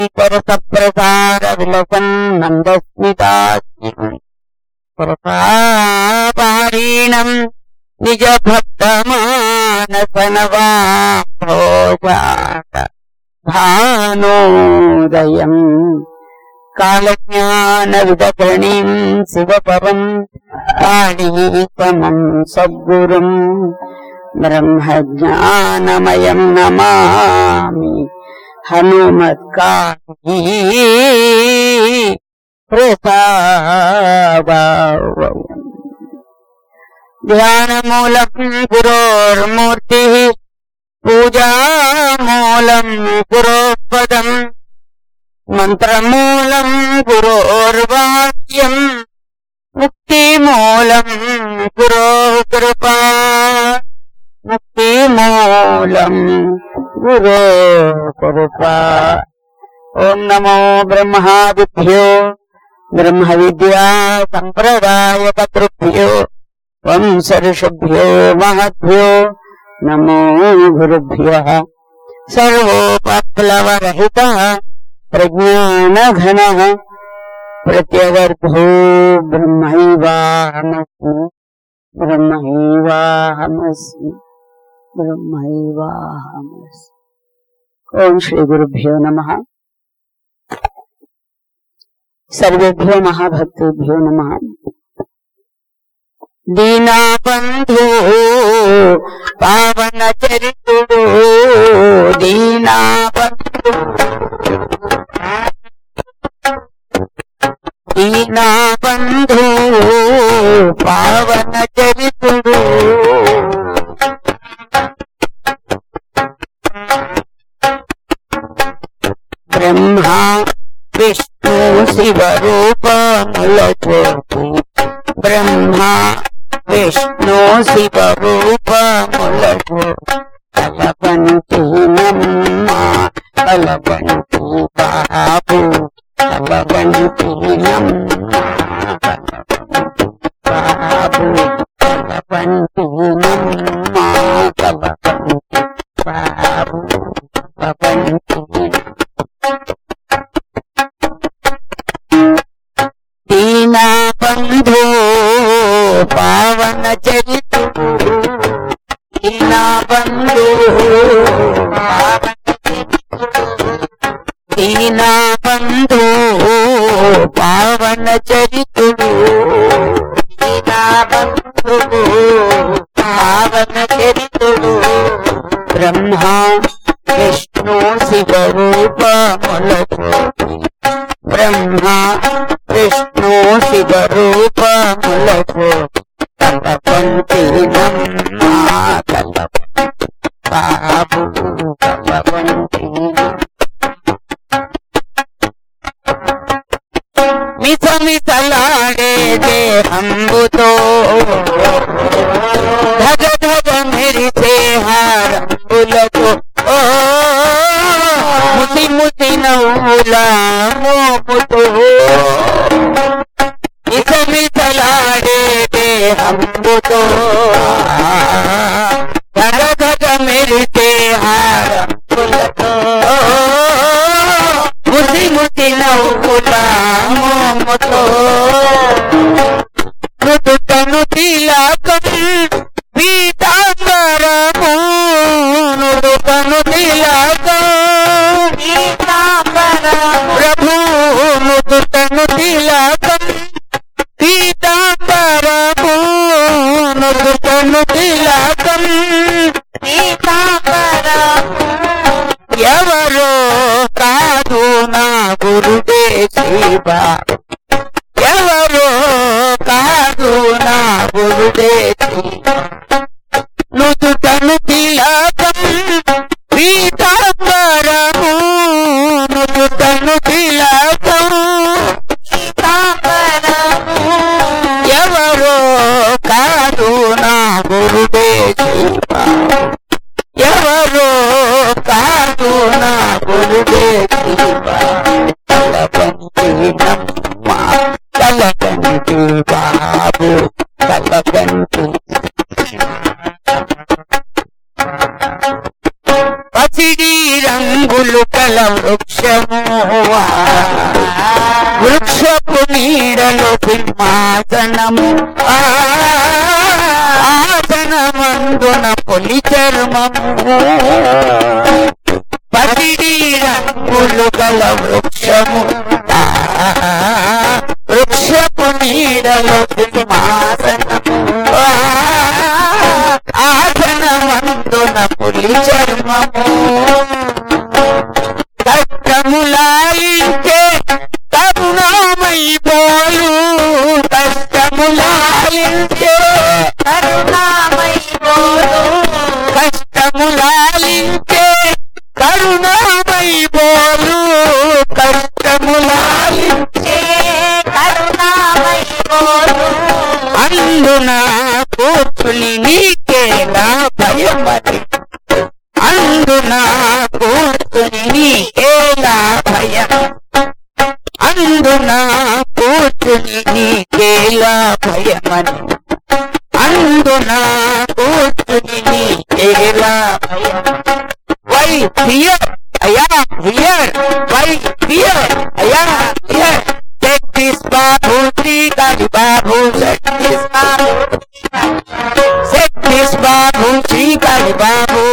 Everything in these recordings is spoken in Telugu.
సప్రసార విలసన్ మందస్మితాస్మి ప్రతాపారీణం నిజ భక్త మానసనవాజాత భానోదయం కాళజ్ఞాన విదకరణీం శివపరం కాళీతమం సద్గురుం బ్రహ్మజ్ఞానమయం నమామి హనుమత్కాళీ ప్రసాదవయం ధ్యానమూలం గురోర్మూర్తి పూజామూలం గురోపదం మంత్రమూలం గురోర్వాక్యం ముక్తిమూలం గురో కృపా ముక్తిమూలం గురో కృపా ఓం నమో బ్రహ్మాదిభ్యో బ్రహ్మ విద్యా సంప్రదాయ కర్తృభ్యో వంశ ఋషభ్యో మహద్భ్యో నమో గురుభ్య సర్వోపప్లవరహిత ప్రజ్ఞానఘన ప్రత్యగర్భో బ్రహ్మైవాహమస్మి బ్రహ్మైవాహమస్మి బ్రహ్మైవాహమస్మి ఓం శ్రీ గురుభ్యో నమ సర్వేభ్యో మహాభక్తేభ్యో నమ దీనాబంధు పావన చరితుడు దీనాబంధు దీనాబంధు పావన చరితుడు బ్రహ్మ విష్ణు శివ రూపములతో బ్రహ్మ విష్ణు శివ రూపములతో కలబంతి నమ్మ కలబంతి బాబు కలబంతి నమ్మ బాబు కలబంతి నమ్మ కలబంతి బాబు కలబంతి దీనా బంధు పావన చరితు దీనా బంధు పావన చరితుడు. దీనా బంధు పావన చరితుడు దీనా బంధు పావన చరితుడు బ్రహ్మ విష్ణు శివ రూపములకు బ్రహ్మ విష్ణు శివ రూపములకు కలపంతి నమ్మ కలప బాబు కలపంతి మిస మిసలాడే దేహంబుతో ధగ ధగ మెరిసే హారంబులతో ఓ ముసి ముసి నవ్వుల మోపుతో మిస మిసలాడే దేహంబుతో ధగ ధగ మెరిసే హారంబులతో ముసి ముసి నవ్వుల మోముతో మృదుకను తిలకం పీతాంబరము మృదుకను తిలకం ప్రభు మృదుకను తిలకం పీతాంబరము మృదుకను తిలకం ఎవరో కాదు నా గురుదే శివ ఎవరో కాదు నా గురుదే నుదుటను తిలకం పీతాంబరము నుదుటను తిలకం ఎవరో కాదు నా గురుదే శివ ఎవరో కాదు నా గురుదే శివ కలపంతి నమ్మ వృక్షపు నీడలో సింహాసనము ఆ, ఆసనమందున పొలి చర్మము పసిడి రంగులు గల వృక్షము ఆ, వృక్షపు నీడలో సింహాసనము ఆ, ఆసనమందున పులి చర్మము కష్టములాయించే కరుణామై పోలు కష్టములాయించే కరుణామై పోలు కష్టములాయించే కరుణామై పోలు కష్టములాయించే కరుణామై పోలు అందున కూర్చుని నీకేలా భయపడి అందున కూర్చుని నీకేలా భయం అందున కూర్చుని నీకేలా భయమని అందున కూర్చుని నీకేలా భయం వై ఫియర్ అయ్యా ఫియర్ వై ఫియర్ అయ్యా fear Set this babu, Sri babu, set this babu. Set this babu, Sri babu.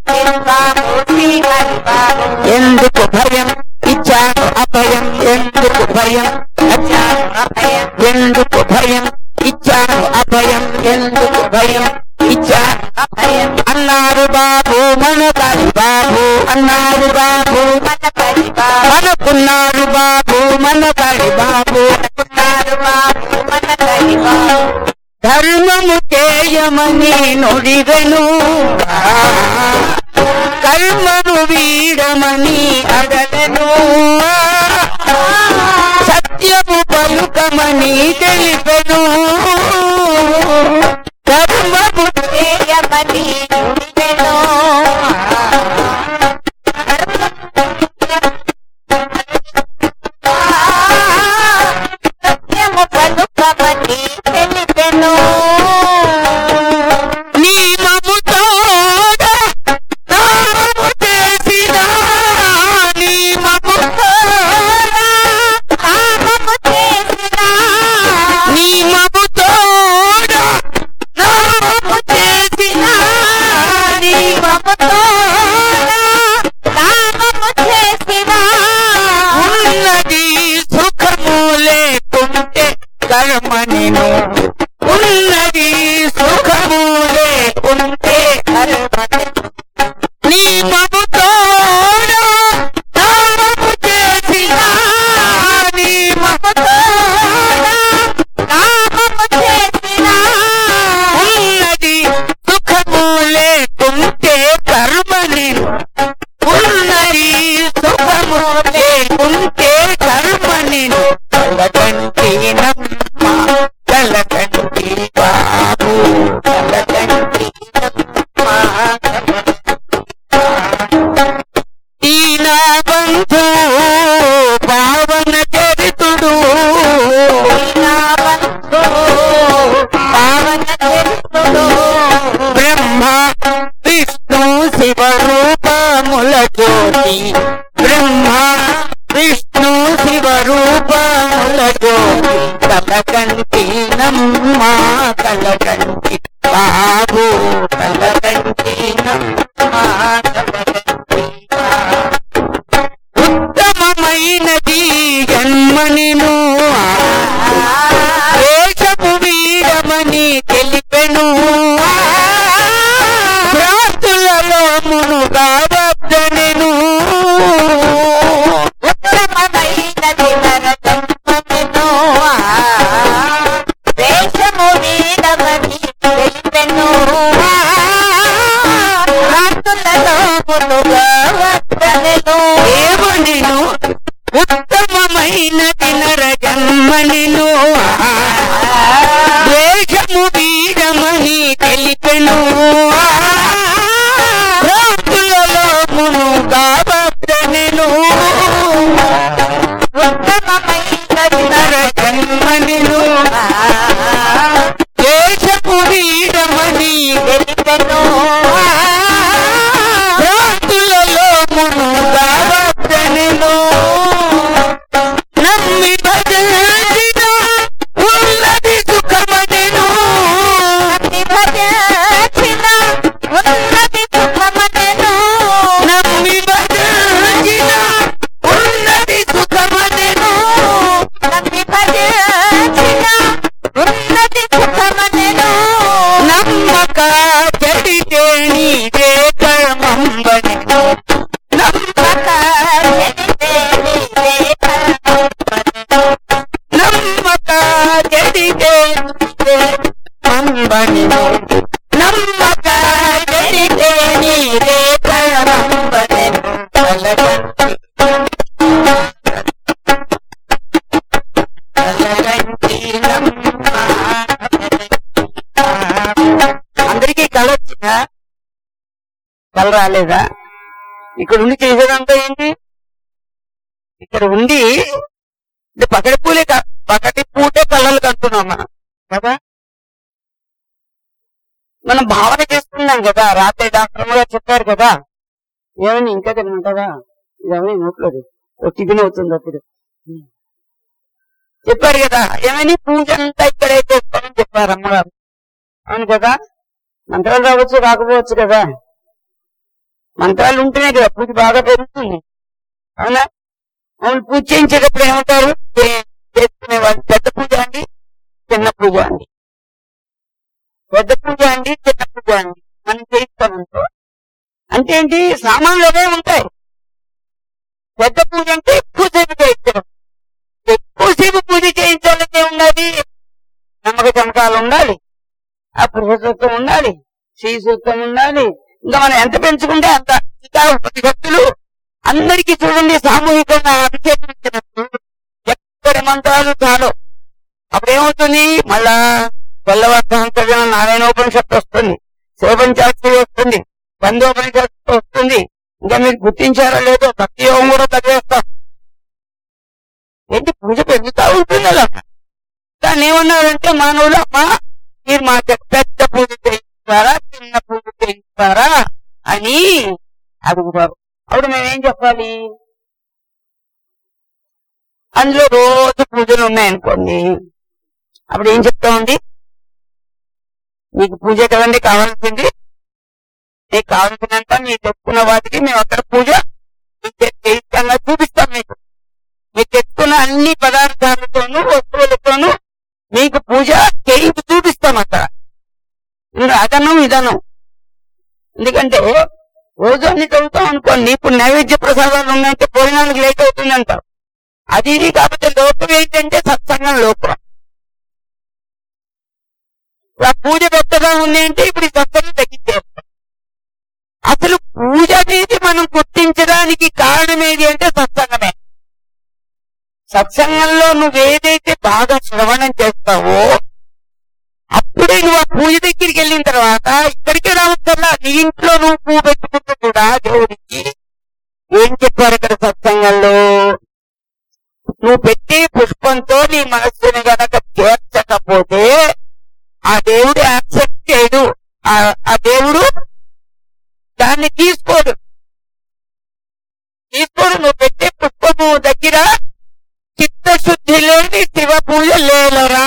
ఎందుకు భయం ఇచ్చాను అభయం ఎందుకు భయం ఇచ్చాను అభయం ఎందుకు భయం ఇచ్చాను అభయం ఎందుకు భయం ఇచ్చాను అభయం అన్నారు బాబు మన కాడి బాబు అన్నారు బాబు మన కాడి బాబు అనుకున్నారు బాబు మన కాడి బాబు అనుకున్నారు బాబు మన కాడి బాబు ధర్మము చేయమని నుడిగను కర్మను వీడమని అడగను సత్యము పలుకమని తెలిపెను ధర్మము చేయమని నుడిగను సత్యము పలుకమని తెలిపెను నియమముతో నామము చేసిన నియమముతో నామము చేసిన నియమముతో నామము చేసిన నియమముతో నామము చేసిన ఉన్నది సుఖము లేకుంటే కర్మ నేను ఉన్నది సుఖము లేకుంటే కర్మ నీ మమతో నామము చేసిన నీ మమతో నామము చేసిన ఉన్నది సుఖము లేకుంటే కర్మ నేను ఉన్నది సుఖము లేకుంటే కర్మ నేను కలకంటి నమ్మ కలకంటి బాబు కలకంటి ఈన బంధు పావన చరితుడు పావన చరితుడు బ్రహ్మ విష్ణు శివ రూపముల జ్యోతి బ్రహ్మ విష్ణు శివ రూపముల జ్యోతి కలకంటి నమ్మ కలకంటి బాబు కలకంటి నమ్మ కలకంటి బాబు. ఉత్తమమైనది జన్మనిను దేశము వీడమని తెలిపెను భ్రాంతులలో మునుగా వద్దనెను ఉత్తమమైనది నరజన్మనిను దేశము వీడమని తెలిపెను భ్రాంతులలో మునుగా వద్దనెను దేవునిను ఉత్తమమైనది నర జన్మనిను ద్వేషము వీడమని తెలిపెను భ్రాంతులలో మునుగా వద్దనెను ఉత్తమమైనది నర జన్మనిను దేశపు వీడమని తెలిపెను భ్రాంతులలో మునుగా వద్దనెను రాలేదా ఇక్కడ ఉండి చేసేదంతా ఏంటి ఇక్కడ ఉండి ఇది పకడి పూలే కా- పకటి పూటే కళ్ళలు కంటున్నాం మనం కదా మనం భావన చేస్తున్నాం కదా రాత్రి డాక్టర్ గారు చెప్పారు కదా ఏమని ఇంకా తినమంటారా ఇదేమని నోట్లోది ఒక టిఫిన్ అవుతుంది అప్పుడు చెప్పారు కదా ఏమని పూజ అంతా ఇక్కడే చేస్తామని చెప్పారు అమ్మగారు అవును కదా మంత్రాలు రావచ్చు రాకపోవచ్చు కదా మంత్రాలు ఉంటేనే కదా పూజ బాగా పెరుగుతుంది అవునా అవును పూజ చేయించేటప్పుడు ఏమంటారు చే- చేసుకునే వాళ్ళు పెద్ద పూజ అండి చిన్న పూజ అండి పెద్ద పూజ అండి చిన్న పూజ అండి మనం చేయిస్తామంటే అంటే ఏంటి సామాన్లు అవే ఉంటాయి పెద్ద పూజ అంటే ఎక్కువసేపు చేయించడం ఎక్కువసేపు పూజ చేయించాలంటే ఉండాలి నమ్మక చమకాలు ఉండాలి ఆ పురుషసూత్వం ఉండాలి శ్రీ సూత్రం ఉండాలి ఇంకా మనం ఎంత పెంచుకుంటే అంత ఇంకా ప్రతి భక్తులు అందరికీ చూడండి సామూహికంగా అభిషేకం ఇచ్చినప్పుడు ఎక్కడి మంత్రాలు చాలు అప్పుడు ఏమవుతుంది మళ్ళా తెల్లవారుజామున నారాయణోపనిషత్తు వస్తుంది శివపంచాక్షరి వస్తుంది బంధోపనిషత్తు వస్తుంది ఇంకా మీరు గుర్తించారో లేదో భక్తి యోగం కూడా చదివేస్తాం ఏంటి పూజ పెరుగుతా ఉంటుంది అలా దాన్ని ఏమన్నారంటే మానవులు అమ్మా మీరు మా చేత పెద్ద పూజ చేయిస్తారా చిన్న పూజ చేయిస్తారా అని అడుగుతారు అప్పుడు మేమేం చెప్పాలి అందులో రోజు పూజలు ఉన్నాయనుకోండి అప్పుడు ఏం చెప్తామండి మీకు పూజ కదండి కావాల్సింది మీకు కావాల్సినంత మీరు తెచ్చుకున్న వాటికి మేము అక్కడ పూజ మీకు చే- చేయిస్తాంగా చూపిస్తాం మీకు మీరు తెచ్చుకున్న అన్ని పదార్థాలతోనూ వస్తువులతోనూ మీకు పూజ చేయించి చూపిస్తాం అక్కడ ఇంకా అదనం ఇదనం ఎందుకంటే రోజు అన్ని చదువుతాం అనుకోండి ఇప్పుడు నైవేద్య ప్రసాదాలు ఉన్నాయంటే భోజనానికి లేట్ అవుతుందంట అది ఇది కాకపోతే లోపం ఏంటంటే సత్సంగం లోపం ఆ పూజ పెద్దగా ఉంది అంటే ఇప్పుడు ఈ సత్సంగం తగ్గించేస్తాం అసలు పూజ అనేది మనం గుర్తించడానికి కారణం ఏది అంటే సత్సంగమే సత్సంగంలో నువ్వు ఏదైతే బాగా శ్రవణం చేస్తావో అప్పుడే నువ్వు ఆ పూజ దగ్గరికి వెళ్ళిన తర్వాత ఇక్కడికి రావచ్చల్లా నీ ఇంట్లో నువ్వు పువ్వు పెట్టుకుంటూ కూడా దేవుడికి ఏం చెప్పారు ఇక్కడ సత్సంగంలో నువ్వు పెట్టే పుష్పంతో నీ మనస్సుని గనక చేర్చకపోతే ఆ దేవుడు యాక్సెప్ట్ చేయడు ఆ ఆ దేవుడు దాన్ని తీసుకోడు తీసుకోడు నువ్వు పెట్టే పుష్పము దగ్గర చిత్తశుద్ధి లేని శివ పూజ లేలరా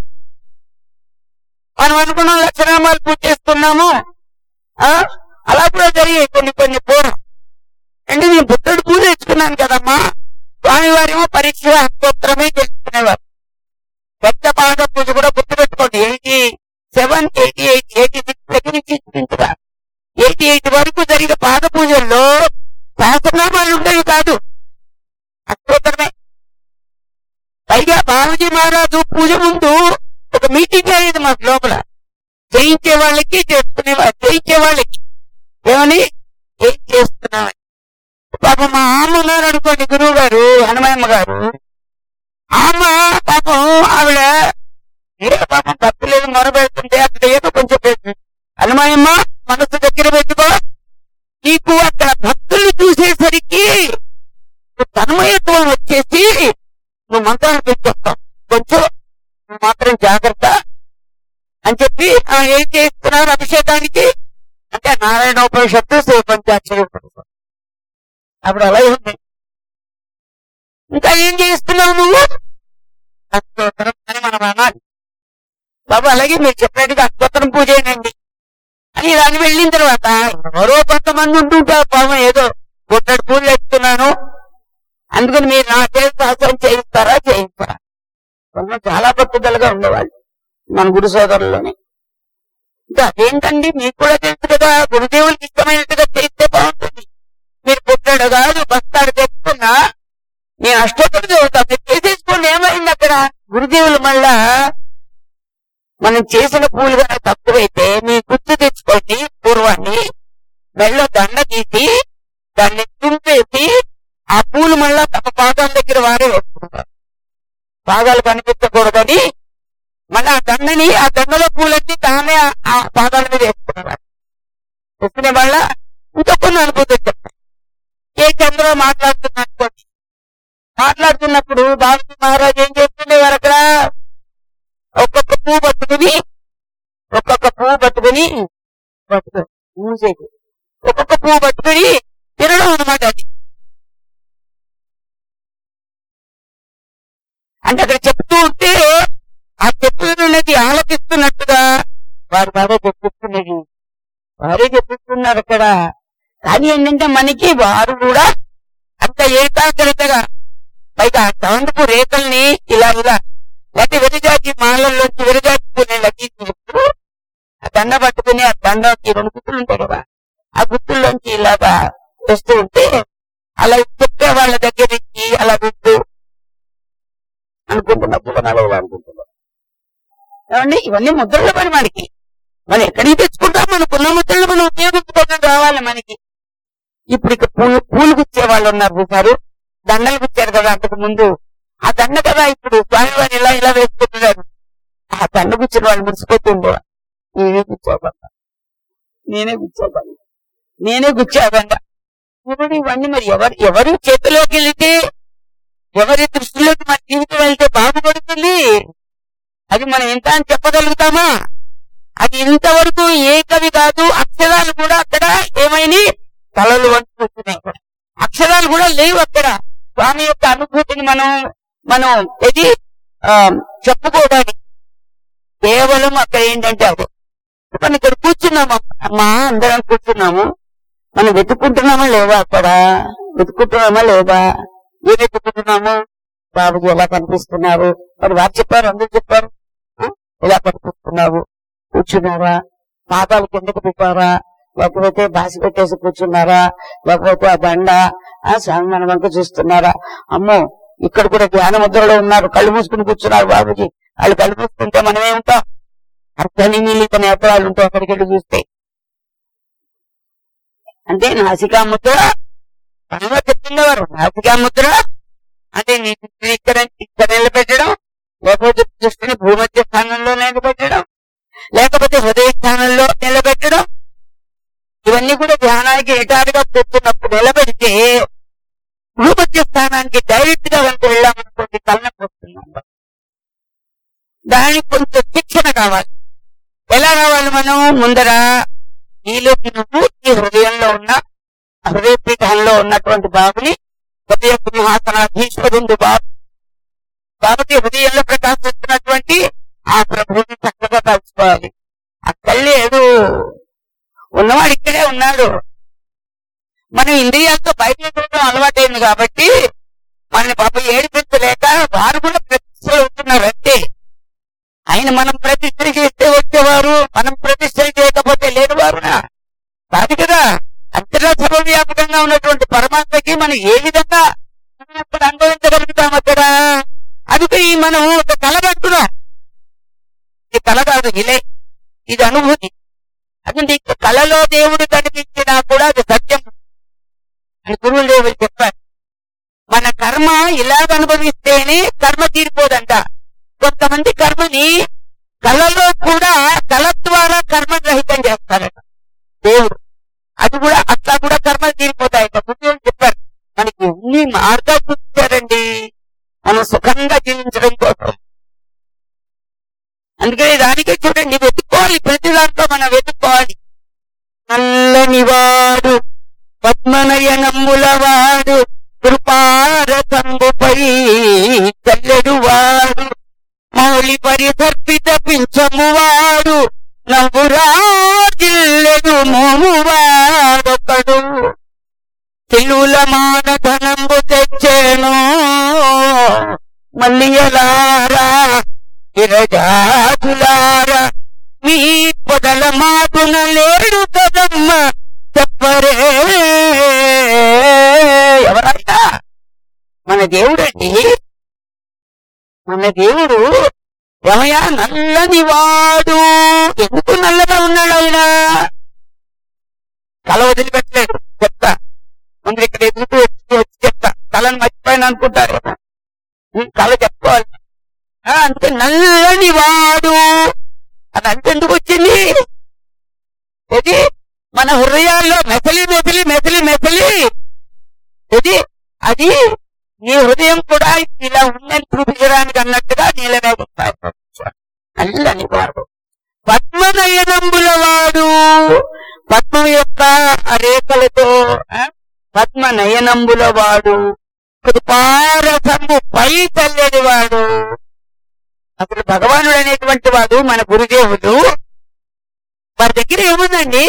మనం అనుకున్నాం లక్షణామాలు పూజ చేస్తున్నాము ఆ అలా కూడా జరిగాయి కొన్ని కొన్ని పూర్వం అంటే నేను బుద్ధుడు పూజ ఇచ్చుకున్నాను కదమ్మా స్వామివారేమో పరీక్ష అస్తోత్రమే చేసుకునేవారు పెద్ద పాద పూజ కూడా గుర్తు పెట్టుకోండి eighty seven eighty eight eighty six దగ్గర నుంచి ఇంచుమించుగా ఎయిటీ ఎయిట్ వరకు జరిగిన పాద పూజల్లో సహస్రనామాలు ఉండేవి కాదు అష్టోత్తరమే పైగా బాలాజీ మహారాజు పూజ ముందు ఒక మీటింగ్ అయ్యేది మాకు లోపల చేయించే వాళ్ళకి చేసుకునే వా- చేయించే వాళ్ళకి ఏమని ఏం చేస్తున్నామని పాపం మా ఆమె ఉన్నారు అనుకోండి గురువు గారు హనుమయ్యమ్మ గారు ఆమె పాపం ఆవిడ ఏ పాపం తప్పలేదు మొరబెడుతుంటే అక్కడ ఏదో కొంచెం పెట్టు. హనుమయ్యమ్మ మనసు దగ్గర పెట్టుకో నీకు అక్కడ భక్తుల్ని చూసేసరికి తన్మయత్వం వచ్చేసి నువ్వు మంత్రాలు పెట్టేస్తావు కొంచెం నువ్వు మాత్రం జాగ్రత్త అని చెప్పి "ఆ, ఏం చేస్తున్నారు అభిషేకానికి అంటే నారాయణోపనిషత్తు శివ పంచాక్షరి ఉపనిషత్తు అప్పుడు అలా ఉంది ఇంకా ఏం చేస్తున్నావు నువ్వు అష్టోత్తరం అని మనం అనాలి బాబు అలాగే మీరు చెప్పినట్టుగా అష్టోత్తరం పూజ చేయండి అని దాన్ని వెళ్ళిన తర్వాత ఎవరో కొంతమంది ఉంటుంటారు పాపం ఏదో గుట్టడి పూజలు ఎత్తున్నాను అందుకని మీరు నా చేతి సహస్రం చేయిస్తారా చేయిస్తారా కొంచెం చాలా పట్టుదలగా ఉండేవాళ్ళు మన గురు సోదరుల్లోనే ఇంకా అదేంటండి మీకు కూడా తెలుసు కదా గురుదేవులకి ఇష్టమైనట్టుగా చేస్తే బాగుంటుంది మీరు పుట్టాడు కాదు బస్తాడు తెచ్చుకున్నా నేను అష్టోత్తరం చదువుతా మీరు చేసేసుకోండి ఏమైంది అక్కడ గురుదేవులు మళ్ళా మనం చేసిన పూలు కనుక తక్కువైతే మీ గుర్తు తెచ్చుకోండి పూర్వాన్ని మెళ్ళో దండ తీసి దాన్ని తుంపేసి ఆ పూలు మళ్ళా తమ పాదాల దగ్గర వారే వేసుకుంటారు పాదాలు కనిపించకూడదని మళ్ళీ ఆ దండని ఆ దండలో పూలన్నీ తానే ఆ- ఆ పాదాల మీద వేసుకునేవారు వేసుకునే వాళ్ళ ఇంకా కొన్ని అనుకున్న అనుభూతి చెప్తాను ఏ చంద్ర మాట్లాడుతున్నా అనుకోండి మాట్లాడుతున్నప్పుడు బాబు మహారాజ్ ఏం చేస్తుండేవారు అక్కడ ఒక్కొక్క పువ్వు పట్టుకుని ఒక్కొక్క పువ్వు పట్టుకుని పట్టుకో మూసేది ఒక్కొక్క పువ్వు పట్టుకుని తినడం అనమాట అది అంటే అక్కడ చెప్తూ ఉంటే ఆ చెప్తున్నది ఆలకిస్తున్నట్టుగా వారు బాగా చెప్పిస్తున్నది వారే చెప్పిస్తున్నారు అక్కడ కానీ ఏంటంటే మనకి వారు కూడా అంత ఏకాగ్రతగా పైగా తాండపు రేఖల్ని ఇలా ఇలా లేకపోతే విరజాతి మాలల్లోంచి విరజాతి పూలని లగీసినప్పుడు ఆ దండ పట్టుకుని ఆ దండకి రెండు గుర్తులు ఉంటాయి కదా ఆ గుర్తుల్లోంచి ఇలాగా వస్తూ ఉంటే అలా చెప్పే వాళ్ళ దగ్గర నుంచి అలా వింటూ అనుకుంటున్నా పురాణాలు ఇలా అనుకుంటున్నా ఏమండి ఇవన్నీ ముద్రల పని మనకి మనం ఎక్కడికి తెచ్చుకుంటాం మనకున్న ముద్రలు మనం ఉపయోగించుకోవడం రావాలి మనకి ఇప్పుడు ఇక పూలు పూలు గుచ్చే వాళ్ళు ఉన్నారు చూసారు దండలు గుచ్చారు కదా అంతకు ముందు ఆ దండ కదా ఇప్పుడు స్వామివారిని ఇలా ఇలా వేసుకుంటున్నారు ఆ దండ గుచ్చిన వాళ్ళు మురిసిపోతుండే నేనే గుచ్చాబండ నేనే గుచ్చాబండ నేనే గుచ్చాబండ ఇప్పుడు ఇవన్నీ మరి ఎవరు ఎవరి చేతిలోకి వెళితే ఎవరి దృష్టిలోకి మన జీవితం వెళ్తే బాగుపడుతుంది అది మనం ఎంత అని చెప్పగలుగుతామా అది ఇంతవరకు ఏ కవి కాదు అక్షరాలు కూడా అక్కడ ఏమైనాయి తలలు వంటి కూర్చున్నాయి అక్కడ అక్షరాలు కూడా లేవు అక్కడ స్వామి యొక్క అనుభూతిని మనం మనం ఇది ఆ, చెప్పుకోవడానికి కేవలం అక్కడ ఏంటంటే అదే మనం ఇక్కడ కూర్చున్నాము అమ్మా అందరం కూర్చున్నాము మనం వెతుక్కుంటున్నామా లేవా అక్కడ వెతుక్కుంటున్నామా లేదా ఏం వెతుక్కుంటున్నాము బాబుజీ ఎలా కనిపిస్తున్నారు మరి వారు చెప్పారు అందరూ చెప్పారు ఆ? ఎలా కనిపిస్తున్నావు కూర్చున్నారా పాదాలు కిందకు పెట్టారా లేకపోతే బాసి పెట్టేసి కూర్చున్నారా లేకపోతే ఆ దండ ఆ స్వామి మన వంక చూస్తున్నారా అమ్మో ఇక్కడ కూడా ధ్యాన ముద్రలో ఉన్నారు కళ్ళు మూసుకుని కూర్చున్నారు బాబుజీ వాళ్ళు కళ్ళు మూసుకుంటే మనమే ఉంటాం అర్థని మిలిత నేత్రాలు ఉంటాయి అక్కడికి వెళ్ళి చూస్తే అంటే నాసికా ముద్ర పనిలో చెప్తుండేవారు నాసికా ముద్ర అంటే నీ దృష్టిని ఇక్కడ ఇక్కడ నిలబెట్టడం లేకపోతే దృష్టిని భూమధ్య స్థానంలో నిలబెట్టడం లేకపోతే హృదయ స్థానంలో నిలబెట్టడం ఇవన్నీ కూడా ధ్యానానికి నిటారుగా కూర్చున్నప్పుడు నిలబెడితే భూమధ్య స్థానానికి డైరెక్ట్ గా కనుక వెళ్ళామనుకోండి తలనొప్పి వస్తున్నాం దానికి కొంచెం శిక్షణ కావాలి ఎలా కావాలి మనం ముందర నీలో నువ్వు నీ హృదయంలో ఉన్న హృదయ పీఠంలో ఉన్నటువంటి బాబుని హృదయ సింహాసనాధీశ్వరుడు బాబు కాబట్టి హృదయంలో ప్రకాశిస్తున్నటువంటి ఆ ప్రభువుని చక్కగా కలుసుకోవాలి అక్కడ లేదు ఉన్నవాడు ఇక్కడే ఉన్నాడు మనం ఇంద్రియాలతో బయట చూడడం అలవాటైంది కాబట్టి మన పాప ఏడిపించలేక వారు కూడా ప్రతిష్టలు అవుతున్నారు అంతే ఆయన మనం ప్రతిష్టలు చేస్తే వచ్చేవారు మనం ప్రతిష్టలు చేయకపోతే లేని వారునా కాదు కదా అంతటా సర్వవ్యాపకంగా ఉన్నటువంటి పరమాత్మకి మనం ఏ విధంగా మనం అక్కడ అనుభవించగలుగుతాం అక్కడ అందుకే ఈ మనం ఒక కళ కట్టున్నాం ఇది కళ కాదు ఇలే ఇది అనుభూతి అది నీకు కళలో దేవుడు కనిపించినా కూడా అది సత్యం అని గురువులు దేవుడు చెప్పారు మన కర్మ ఇలాగ అనుభవిస్తేనే కర్మ తీరిపోదంట కొంతమంది కర్మని కళలో కూడా కళ ద్వారా కర్మ గ్రహితం చేస్తారట దేవుడు అది కూడా అట్లా కూడా కర్మ తీరిపోతాయట గురువులు చెప్పారు మనకి ఎన్ని మార్గాలు చూపించారండి మనం సుఖంగా జీవించడం కోసం అందుకని దానికే చూడండి వెతుక్కోవాలి ప్రతి దాంట్లో మనం వెతుక్కోవాలి నల్లని వాడు పద్మనయనమ్ముల వాడు కృపారతంబుపై చల్లెడు వాడు మౌలి పరిసర్పిత పింఛము వాడు నవ్వురాజిల్లెడు మోము వాడొకడు తెలుల మానధనంబు తెచ్చేను మల్లియలారా విరజాజులారా మీ పొదల మాటున లేడు కదమ్మ చెప్పరే ఎవరైనా మన దేవుడండి మన దేవుడు రమయ నల్లని వాడు ఎందుకు నల్లగా ఉన్నాడు ఆయన కల వదిలిపెట్టలేదు చెప్తా ముందు ఇక్కడ ఎదుగుతూ వచ్చి వచ్చి చెప్తా కళను మర్చిపోయిన అనుకుంటారు కదా ఉం, కళ చెప్పుకోవాలి ఆ, అందుకే నల్లని వాడు అది అంత ఎందుకు వచ్చింది ఇది మన హృదయాల్లో మెసలి మెసలి మెసలి మెసలి ఇది అది నీ హృదయం కూడా ఇలా ఉందని చూపించడానికి అన్నట్టుగా నీళ్ళ మీద ఉంటాయి నల్లని వాడు పద్మనయనంబుల వాడు పద్మం యొక్క ఆ రేఖలతో ఆ, పద్మ నయనంబుల వాడు కృపారసము పై చల్లేది వాడు అసలు భగవానుడు అనేటువంటి వాడు మన గురుదేవుడు వారి దగ్గర ఏముందండి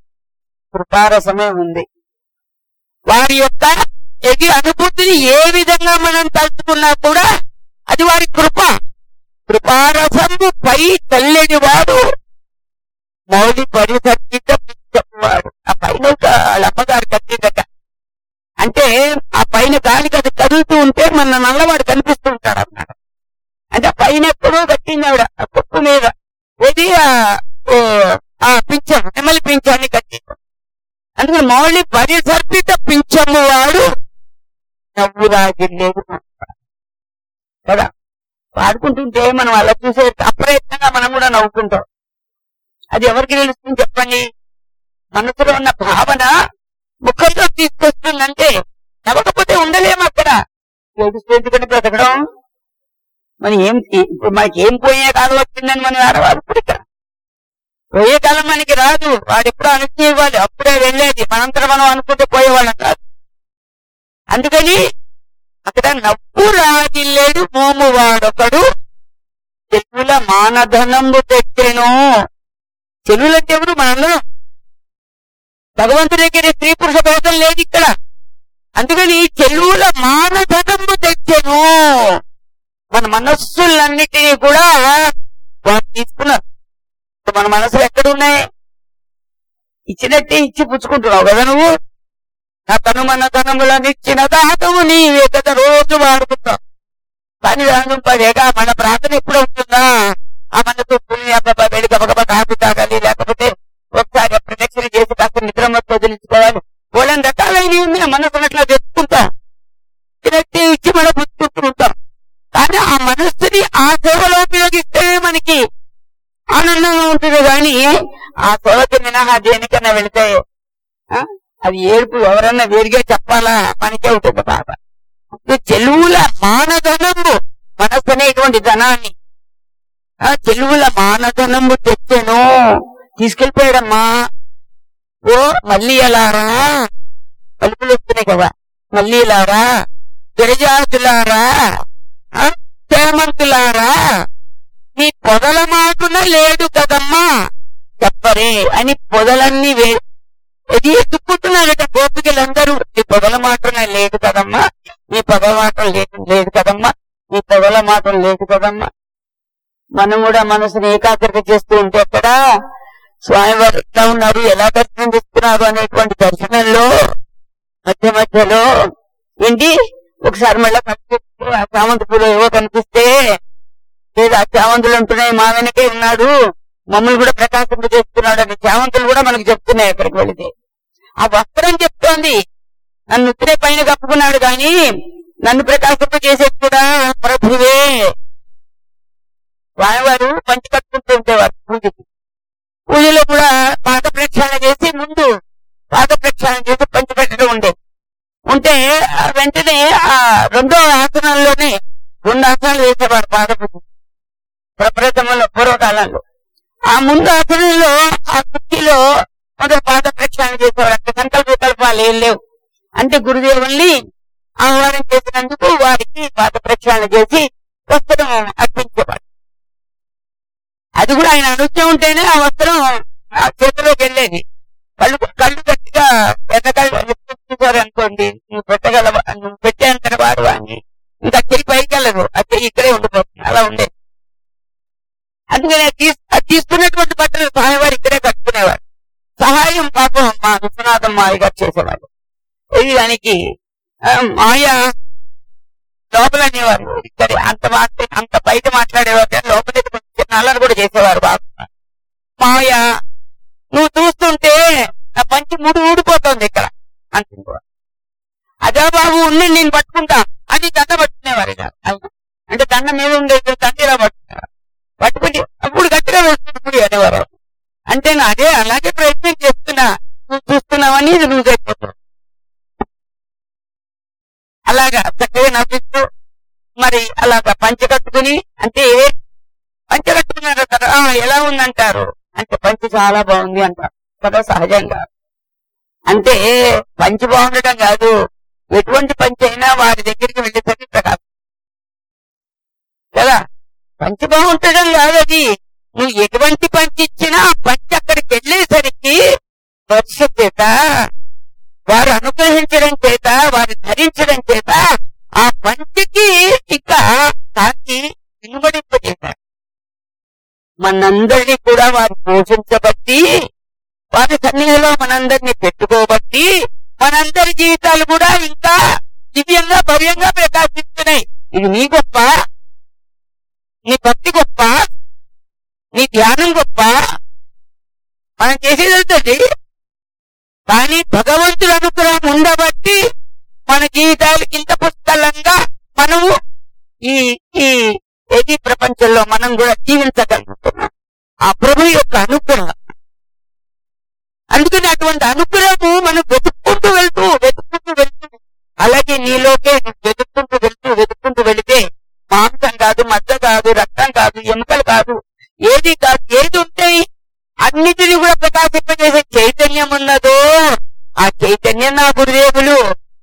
కృపారసమే ఉంది వారి యొక్క ఎగి అనుభూతిని ఏ విధంగా మనం తలుచుకున్నా కూడా అది వారి కృప కృపారసము పై చల్లేని వాడు మౌలి పరిసర్జిత వాడు ఆ పైన ఒక వాళ్ళ అమ్మగారు కట్టిందట అంటే ఆ పైన గాలికి అది కదులుతూ ఉంటే మన నల్లవాడు కనిపిస్తూ ఉంటాడు అన్నాడు అంటే ఆ పైన ఎప్పుడూ కట్టింది ఆవిడ ఆ కొప్పు మీద ఏది ఆ ఓ, ఆ పింఛం నెమలి పింఛాన్ని కట్టింది అందుకని మౌలి పరిసర్పిత పింఛము వాడు నవ్వు రాగిలేదు కదా పాడుకుంటుంటే మనం అలా చూసే అప్రయత్నంగా మనం కూడా నవ్వుకుంటాం అది ఎవరికి తెలుస్తుంది చెప్పండి మనసులో ఉన్న భావన ముఖంలో తీసుకొస్తుందంటే నవ్వకపోతే ఉండలేము అక్కడ ఏడుస్తూ ఎందుకంటే బ్రతకడం మరి ఏం ఇప్పుడు మనకి ఏం పోయే కాలం వచ్చిందని మనం ఆడవాళ్ళు ఇప్పుడు ఇక్కడ పోయే కాలం మనకి రాదు వాడు ఎప్పుడో అనుజ్ఞ ఇవ్వాలి అప్పుడే వెళ్ళేది మనంతరం మనం అనుకుంటే పోయేవాళ్ళం కాదు అందుకని అక్కడ నవ్వు రాజిల్లేడు మోము వాడొకడు చెలువుల మానధనంబు తెచ్చెను చెలువులంటే ఎవరు మనందరం భగవంతుడి దగ్గర స్త్రీ పురుష భేదం లేదు ఇక్కడ అందుకని చెలువుల మానధనంబు తెచ్చెను మన మనస్సులన్నిటినీ కూడా వారు తీసుకున్నారు ఇప్పుడు మన మనసులు ఎక్కడున్నాయి ఇచ్చినట్టే ఇచ్చి పుచ్చుకుంటున్నావు కదా నువ్వు నా తను మన తనములను ఇచ్చిన దాతము నీవే కదా రోజు వాడుకుంటావు కానీ దాని పదేగా మన ప్రార్థన ఎప్పుడు ఉంటుందా ఆ మనతో పుణ్య వెళ్ళి గబగబ కాపీ తాగాలి లేకపోతే ఒకసారి ప్రదక్షిణ చేసి కాస్త నిద్ర మొత్తం వదిలించుకోవాలి వాళ్ళని రకాలైనవి ఉన్నాయి మనసును అట్లా తెచ్చుకుంటాం తినట్టే ఇచ్చి మనం పుచ్చుకుంటుంటాం కానీ ఆ మనస్సుని ఆ సేవలో ఉపయోగిస్తే మనకి ఆనందంగా ఉంటుంది కానీ ఆ సేవకి మినహా దేనికన్నా వెళితే ఆ, అది ఏడుపు ఎవరన్నా వేరుగా చెప్పాలా మనకే ఉంటుంది బాధ ఇప్పుడు చెలువుల మానధనము మనస్సు అనేటువంటి ధనాన్ని ఆ చెలువుల మానధనము తెచ్చెను తీసుకెళ్ళిపోయాడమ్మా ఓ మళ్ళీ ఎలారా పలుపులు వస్తున్నాయి కదా మళ్ళీ ఎలారా గిరిజాతులారా ఆ, చేమంతులారా నీ పొదల మాటున లేదు కదమ్మా చెప్పరే అని పొదలన్నీ వే ఇది ఎత్తుకుంటున్నారట గోపికలందరూ నీ పొదల మాటన లేదు కదమ్మా నీ పొదల మాటలు లేదు లేదు కదమ్మా నీ పొదల మాటలు లేదు కదమ్మా మనం కూడా మనసుని ఏకాగ్రత చేస్తూ ఉంటే అక్కడ స్వామివారు ఎట్లా ఉన్నారు ఎలా దర్శనం చేస్తున్నారు అనేటువంటి దర్శనంలో మధ్య మధ్యలో ఏంటి ఒకసారి మళ్ళీ కనిపిస్తూ ఆ చామంతి పూలు ఏవో కనిపిస్తే లేదా చామంతులు ఉంటున్నాయి మా వెనకే ఉన్నాడు మమ్మల్ని కూడా ప్రకాశింప చేస్తున్నాడు అని చామంతులు కూడా మనకు చెప్తున్నాయి అక్కడికి వెళితే ఆ వస్త్రం చెప్తోంది నన్ను ఉత్తరే పైన కప్పుకున్నాడు గాని నన్ను ప్రకాశింప చేసేది కూడా ప్రభువే స్వామివారు పంచి కట్టుకుంటూ ఉండేవారు పూజకి పూజలో కూడా పాద ప్రక్షాళన చేసి ముందు పాద ప్రక్షాళన చేసి పంచి పెట్టడం ఉండేది ఉంటే ఆ వెంటనే ఆ రెండో ఆసనంలోనే రెండు ఆసనాలు వేసేవాడు పాద పూజ ప్రప్రథమంలో పూర్వకాలంలో ఆ ముందు ఆసనంలో ఆ కుర్చీలో మొదటి పాద ప్రక్షాళన చేసేవాడు అక్కడ సంకల్ప వికల్పాలు ఏం లేవు అంటే గురుదేవుల్ని ఆహ్వానం చేసినందుకు వారికి పాద ప్రక్షాళన చేసి వస్త్రం అర్పించేవాడు అది కూడా ఆయన అనుజ్ఞ ఉంటేనే ఆ వస్త్రం ఆ చేతిలోకి వెళ్ళేది కళ్ళు కళ్ళు గట్టిగా పెద్ద కళ్ళు చూసారు అనుకోండి నువ్వు పెట్టగలవా నువ్వు పెట్టేంత వాడు అని ఇంకా చెయ్యి పైకి వెళ్ళదు ఆ చెయ్యి ఇక్కడే ఉండిపోతుంది అలా ఉండేది అందుకని అది తీస్- అది తీసుకున్నటువంటి బట్టలు స్వామివారు ఇక్కడే కట్టుకునేవారు సహాయం పాపం మా విశ్వనాథం మాయ గారు చేసేవారు ఇది దానికి ఆ, మాయ లోపల అనేవారు ఇక్కడ అంత మాట అంత బయట మాట్లాడేవారు కానీ లోపల కొంచెం చిన్న అల్లరి కూడా చేసేవారు బాగా మాయ నువ్వు చూస్తుంటే నా పంచి ముడి ఊడిపోతుంది ఇక్కడ అంటుంటారు అదే బాబు ఉండి నేను పట్టుకుంటా అని దండ పట్టుకునేవారు ఇక ఆయన. అంటే దండ మీద ఉండేది దండ ఇలా పట్టుకునేవారు పట్టుకుని అప్పుడు గట్టిగా వేస్తుంది అనేవారు అంటే నా అదే అలాగే ప్రయత్నం చేస్తున్నా మరి అలాగా పంచ కట్టుకుని అంటే పంచ కట్టుకున్నారు కదా "ఆ, ఎలా ఉందంటారు అంటే పంచి చాలా బాగుంది అంటారు కదా సహజంగా అంటే పంచి బాగుండటం కాదు ఎటువంటి పంచి అయినా వారి దగ్గరికి వెళ్ళేసరికి ప్రకాశం కదా పంచి బాగుంటడం కాదు అది నువ్వు ఎటువంటి పంచి ఇచ్చినా ఆ పంచి అక్కడికి వెళ్ళేసరికి వర్ష చేత వారు అనుగ్రహించడం చేత వారు ధరించడం చేత ఆ పంచికి ఇంకా కాకి వినుబడింపజేశారు మనందరినీ కూడా వారు పోషించబట్టి వారి సన్నిధిలో మనందరినీ పెట్టుకోబట్టి మనందరి జీవితాలు కూడా ఇంకా దివ్యంగా భవ్యంగా ప్రకాశిస్తున్నాయి ఇది నీ గొప్ప నీ భక్తి గొప్ప నీ ధ్యానం గొప్ప మనం చేసేది వెళ్తుంది కానీ భగవంతుడు అనుగ్రహం ఉండబట్టి మన జీవితాలు ఇంత పుష్కలంగా మనము ఈ ఈ ఏది ప్రపంచంలో మనం కూడా జీవించగలుగుతున్నాం ఆ ప్రభు యొక్క అనుగ్రహం అందుకని అటువంటి అనుగ్రహము మనం వెతుక్కుంటూ వెళ్తూ వెతుక్కుంటూ వెళ్తూ అలాగే నీలోకే నువ్వు వెతుక్కుంటూ వెళ్తూ వెతుక్కుంటూ వెళితే మాంసం కాదు మద్ద కాదు రక్తం కాదు ఎముకలు కాదు ఏది కాదు ఏది ఉంటాయి అన్నిటిని కూడా ప్రకాశింపజేసే చైతన్యం ఉన్నదో ఆ చైతన్యం నా గురుదేవులు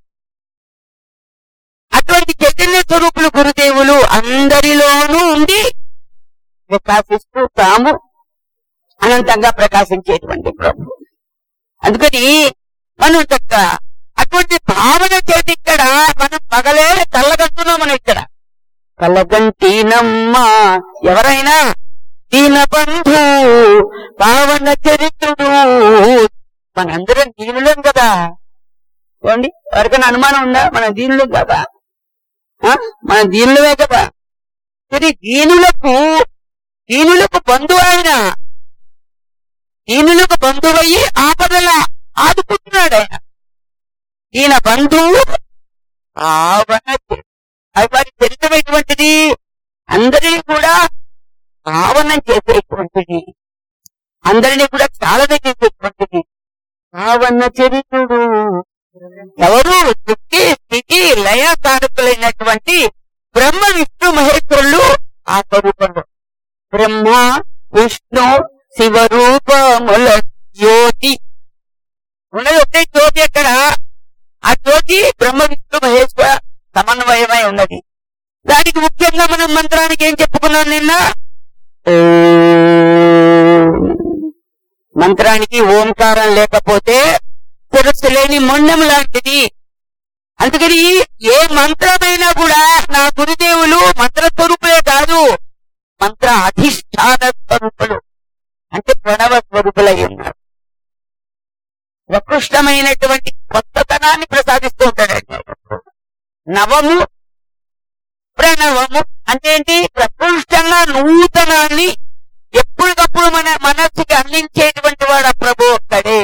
అటువంటి చైతన్య స్వరూపులు గురుదేవులు అందరిలోనూ ఉండి ప్రకాశిస్తూ తాము అనంతంగా ప్రకాశించేటువంటి ప్రభు అందుకని మనం చక్క అటువంటి భావన చేతి ఇక్కడ మనం పగలే కళ్ళగంటున్నాం మనం ఇక్కడ కళ్ళగంటినమ్మ ఎవరైనా దీనబంధు పావన చరిత్రుడు మనందరం దీనులం కదా ఏమండి ఎవరికైనా అనుమానం ఉందా మన దీనులం కదా ఆ? మన దీనులమే కదా ఇది దీనులకు దీనులకు బంధువు ఆయన దీనులకు బంధువయ్యి ఆపదల ఆదుకుంటున్నాడు ఆయన ఈయన బంధువు పావన చరిత్రుడు. అది వారి చరిత్ర ఎటువంటిది అందరినీ కూడా పావనం చేసేటువంటిది అందరినీ కూడా చాలా చేసేటువంటిది పావన చరిత్రుడు ఎవరు స్థితి స్థితి లయ కారకులైనటువంటి బ్రహ్మ విష్ణు మహేశ్వరులు ఆ స్వరూపంలో బ్రహ్మ విష్ణు శివరూపముల జ్యోతి ఉన్నది ఒకే జ్యోతి ఎక్కడ ఆ జ్యోతి బ్రహ్మ విష్ణు మహేశ్వర సమన్వయమై ఉన్నది దానికి ముఖ్యంగా మనం మంత్రానికి ఏం చెప్పుకున్నాం నిన్న ఓం. మంత్రానికి ఓంకారం లేకపోతే శిరస్సు లేని మొండం లాంటిది అందుకని ఏ మంత్రమైనా కూడా నా గురుదేవులు మంత్ర స్వరూపులే కాదు మంత్ర అధిష్టాన స్వరూపులు అంటే ప్రణవ స్వరూపులై ఉన్నారు ప్రకృష్టమైనటువంటి కొత్తతనాన్ని ప్రసాదిస్తూ ఉంటాడండి నవము ప్రణవము అంటే ఏంటి ప్రకృష్టంగా నూతనాన్ని ఎప్పటికప్పుడు మన మనస్సుకి అందించేటువంటి వాడు ఆ ప్రభు ఒక్కడే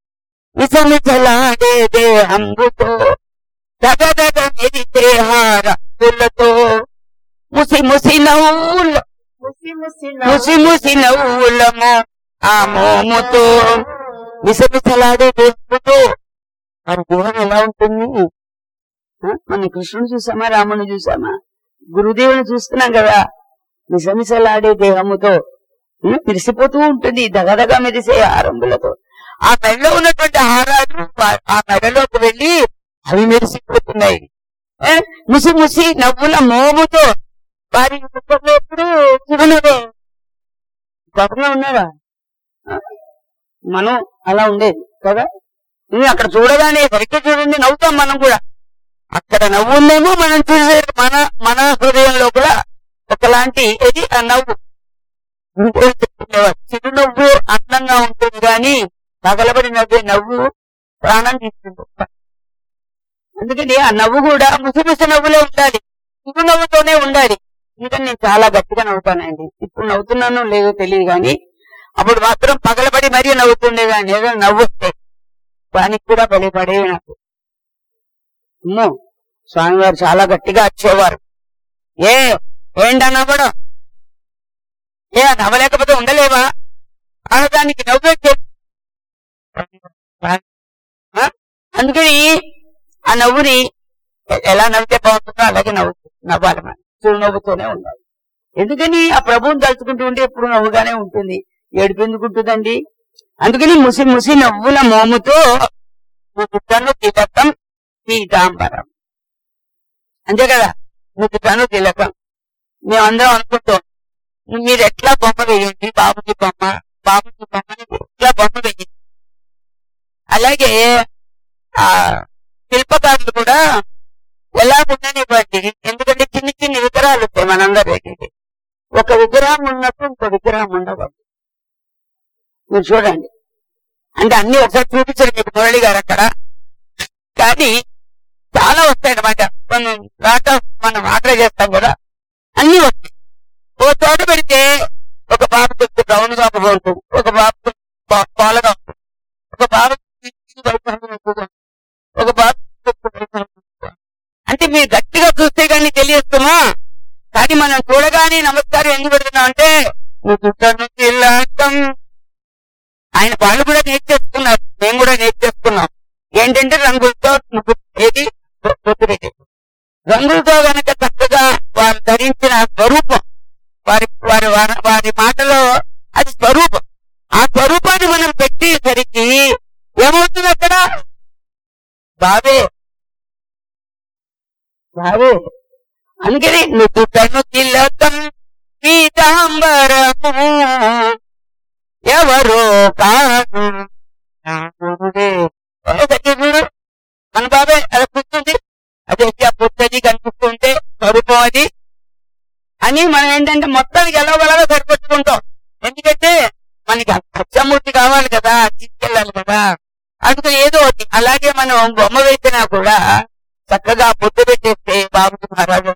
విసమిసలాడే దేహంబుతో దగదగ మెరిసే హారతులతో ముసి ముసి నవ్వుల ముసి ముసి నవ్వులము ఆ మోముతో విసమిసలాడే దేహంబుతో వారి దేహం ఎలా ఉంటుంది ఆ? మన కృష్ణుని చూసామా రాముని చూసామా గురుదేవుని చూస్తున్నాం కదా మిసమిసలాడే దేహముతో ఉం, మెరిసిపోతూ ఉంటుంది దగదగ మెరిసే ఆరంభులతో ఆ మెడలో ఉన్నటువంటి హారాలు వా- ఆ మెడలోకి వెళ్ళి అవి మెరిసిపోతున్నాయి ఏ? ముసి ముసి నవ్వుల మోముతో వారి ముఖంలో ఎప్పుడు చిరునవ్వే గొప్పగా ఉన్నారా ఆ? మనం అలా ఉండేది కదా ఇది అక్కడ చూడగానే సరిగ్గా చూడండి నవ్వుతాం మనం కూడా అక్కడ నవ్వు ఉందేమో మనం చూసే మన మన హృదయంలో కూడా ఒకలాంటి ఇది ఆ నవ్వు ఇంకోటి చెప్తుండేవారు చిరునవ్వు అందంగా ఉంటుంది కానీ పగలబడి నవ్వే నవ్వు ప్రాణం తీసుకుంటుంది అందుకని ఆ నవ్వు కూడా ముసిముసి నవ్వులే ఉండాలి చిరునవ్వుతోనే ఉండాలి ఎందుకని నేను చాలా గట్టిగా నవ్వుతానండి ఇప్పుడు నవ్వుతున్నానో లేదో తెలియదు కానీ అప్పుడు మాత్రం పగలబడి మరీ నవ్వుతుండే కానీ ఏదో నవ్వు వస్తే దానికి కూడా బలిపడేవి నాకు అమ్మో స్వామివారు చాలా గట్టిగా వచ్చేవారు ఏ ఏంటా నవ్వడం ఏ నవ్వలేకపోతే ఉండలేవా ఆడదానికి నవ్వే చే- ఆ? అందుకని ఆ నవ్వుని ఎ- ఎలా నవ్వితే బాగుంటుందో అలాగే నవ్వు నవ్వాలి మనం చిరునవ్వుతోనే ఉండాలి ఎందుకని ఆ ప్రభువుని తలుచుకుంటూ ఉంటే ఎప్పుడు నవ్వుగానే ఉంటుంది ఏడుపు ఎందుకు ఉంటుందండి అందుకని ముసి ముసి నవ్వుల మోముతో ముకుటను తిలకం పీతాంబరం అంతే కదా ముకుటను తిలకం మేమందరం అనుకుంటాం మీరు ఎట్లా బొమ్మ వేయండి బాబుకి బొమ్మ బాబుకి బొమ్మని ఎట్లా బొమ్మ వేయండి అలాగే ఆ శిల్పకారులు కూడా ఎలా ఉండనివ్వండి ఎందుకంటే చిన్న చిన్న విగ్రహాలు ఉంటాయి మనందరి దగ్గరికి ఒక విగ్రహం ఉన్నప్పుడు ఇంకో విగ్రహం ఉండవద్దు మీరు చూడండి అంటే అన్ని ఒకసారి చూపించారు మీకు మురళి గారు అక్కడ కానీ చాలా వస్తాయి అన్నమాట మనం లాట్ ఆఫ్ మనం ఆర్డర్ చేస్తాం కదా అన్ని వస్తాయి ఓ చోట పెడితే ఒక బాబు బ్రౌన్ గా ఉంటుంది ఒక బాబు పాలగా ఉంటుంది ఒక బాబు ఒక బాబు అంటే మీరు గట్టిగా చూస్తే కానీ తెలియస్తున్నా కానీ మనం చూడగానే నమస్కారం ఎందుకు పెడుతున్నాం అంటే నువ్వు తిలకం ఆయన వాళ్ళు కూడా నేర్చేసుకున్నారు మేము కూడా నేర్చేసుకున్నాం ఏంటంటే రంగులతో నువ్వు ఏది బొట్టు పెట్టేది రంగులతో గనక చక్కగా వారు ధరించిన స్వరూపం వారి వారి వారి- వారి మాటలో అది స్వరూపం ఆ స్వరూపాన్ని మనం పెట్టేసరికి ఏమవుతుంది అక్కడ బావే బావే అందుకని నువ్వు కన్ను తిలకం పీతాంబరము ఎవరో కాదు నా గురుడే. ఏ దగ్గర చూడు మన బాబాయ్ అలా కూర్చుంది అదే ఆ పుట్టది కనిపిస్తుంటే స్వరూపం అది అని మనం ఏంటంటే మొత్తానికి ఎలాగోలాగా సరిపెట్టుకుంటాం ఎందుకంటే మనకి ఆ సత్యమూర్తి కావాలి కదా తీసుకెళ్ళాలి కదా అందుకని ఏదో ఒకటి అలాగే మనం బొమ్మ వేసినా కూడా చక్కగా పొద్దు పెట్టేస్తే బాబుకి మహారాజు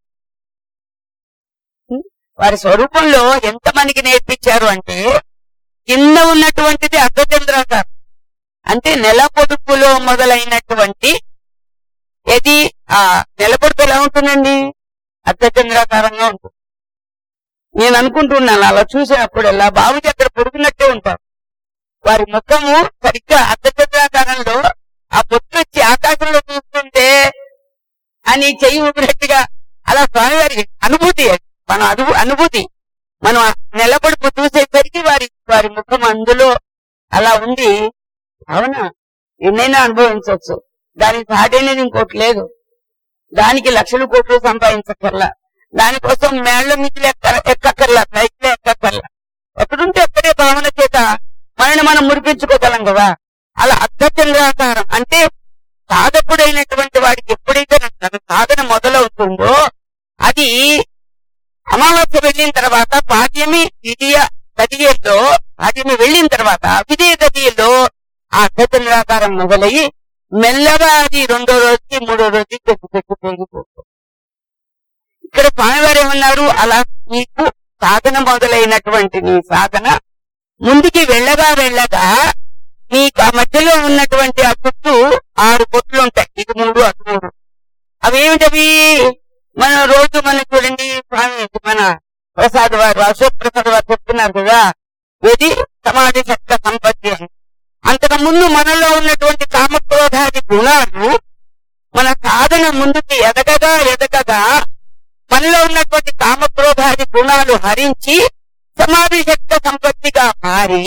వారి స్వరూపంలో ఎంత మనకి నేర్పించారు అంటే కింద ఉన్నటువంటిది అర్ధచంద్రాకారం అంటే నెల పొడుపులో మొదలైనటువంటి ఏది ఆ నెల పొడుపు ఎలా ఉంటుందండి అర్ధచంద్రాకారంగా ఉంటుంది నేను అనుకుంటున్నాను అలా చూసినప్పుడు ఎలా బాబుకి అక్కడ పొడుగునట్టే ఉంటారు వారి ముఖము సరిగ్గా అర్ధచంద్రాకారంలో ఆ పొత్తు వచ్చి ఆకాశంలో చూస్తుంటే అని చెయ్యి ఊపినట్టుగా అలా స్వామివారి అనుభూతి అది. మన అను అనుభూతి మనం ఆ నిలబడుపు చూసేసరికి వారి వారి ముఖం అందులో అలా ఉంది అవునా ఎన్నైనా అనుభవించవచ్చు దానికి సాటైనది ఇంకోటి లేదు దానికి లక్షల కోట్లు సంపాదించక్కర్లా దానికోసం మేళ్ల మించి ఎక్కక్కర్లా పైకి ఎక్కక్కర్లా ఎక్కడుంటే ఎక్కడే భావన చేత మనని మనం మురిపించుకోగలం కదా అలా అర్ధచంద్రాకారం అంటే సాధకుడైనటువంటి వాడికి ఎప్పుడైతే తన సాధన మొదలవుతుందో అది అమావాస్య వెళ్ళిన తర్వాత పాడ్యమి ద్వితీయ తదియల్లో పాడ్యమి వెళ్ళిన తర్వాత విజయ తదియల్లో ఆ అర్ధచంద్రాకారం మొదలయ్యి మెల్లగా అది రెండో రోజుకి మూడో రోజుకి పెద్ద పెద్ద పెరిగిపోతుంది ఇక్కడ స్వామివారు ఏమన్నారు అలా నీకు సాధన మొదలైనటువంటి నీ సాధన ముందుకి వెళ్ళగా వెళ్ళగా నీకు ఆ మధ్యలో ఉన్నటువంటి ఆ చుట్టూ ఆరు పొట్లు ఉంటాయి ఇది మూడు అటు మూడు అవేమిటవి మన రోజు మన చూడండి స్వామి మన ప్రసాద్ వారు అశోక్ ప్రసాద్ వారు చెప్తున్నారు కదా ఇది సమాధి శక్త సంపత్తి అని అంతకు ముందు మనలో ఉన్నటువంటి కామక్రోధాది గుణాలు మన సాధన ముందుకి ఎదగగా ఎదగగా మనలో ఉన్నటువంటి కామక్రోధాది గుణాలు హరించి సమాధి శక్త సంపత్తిగా మారి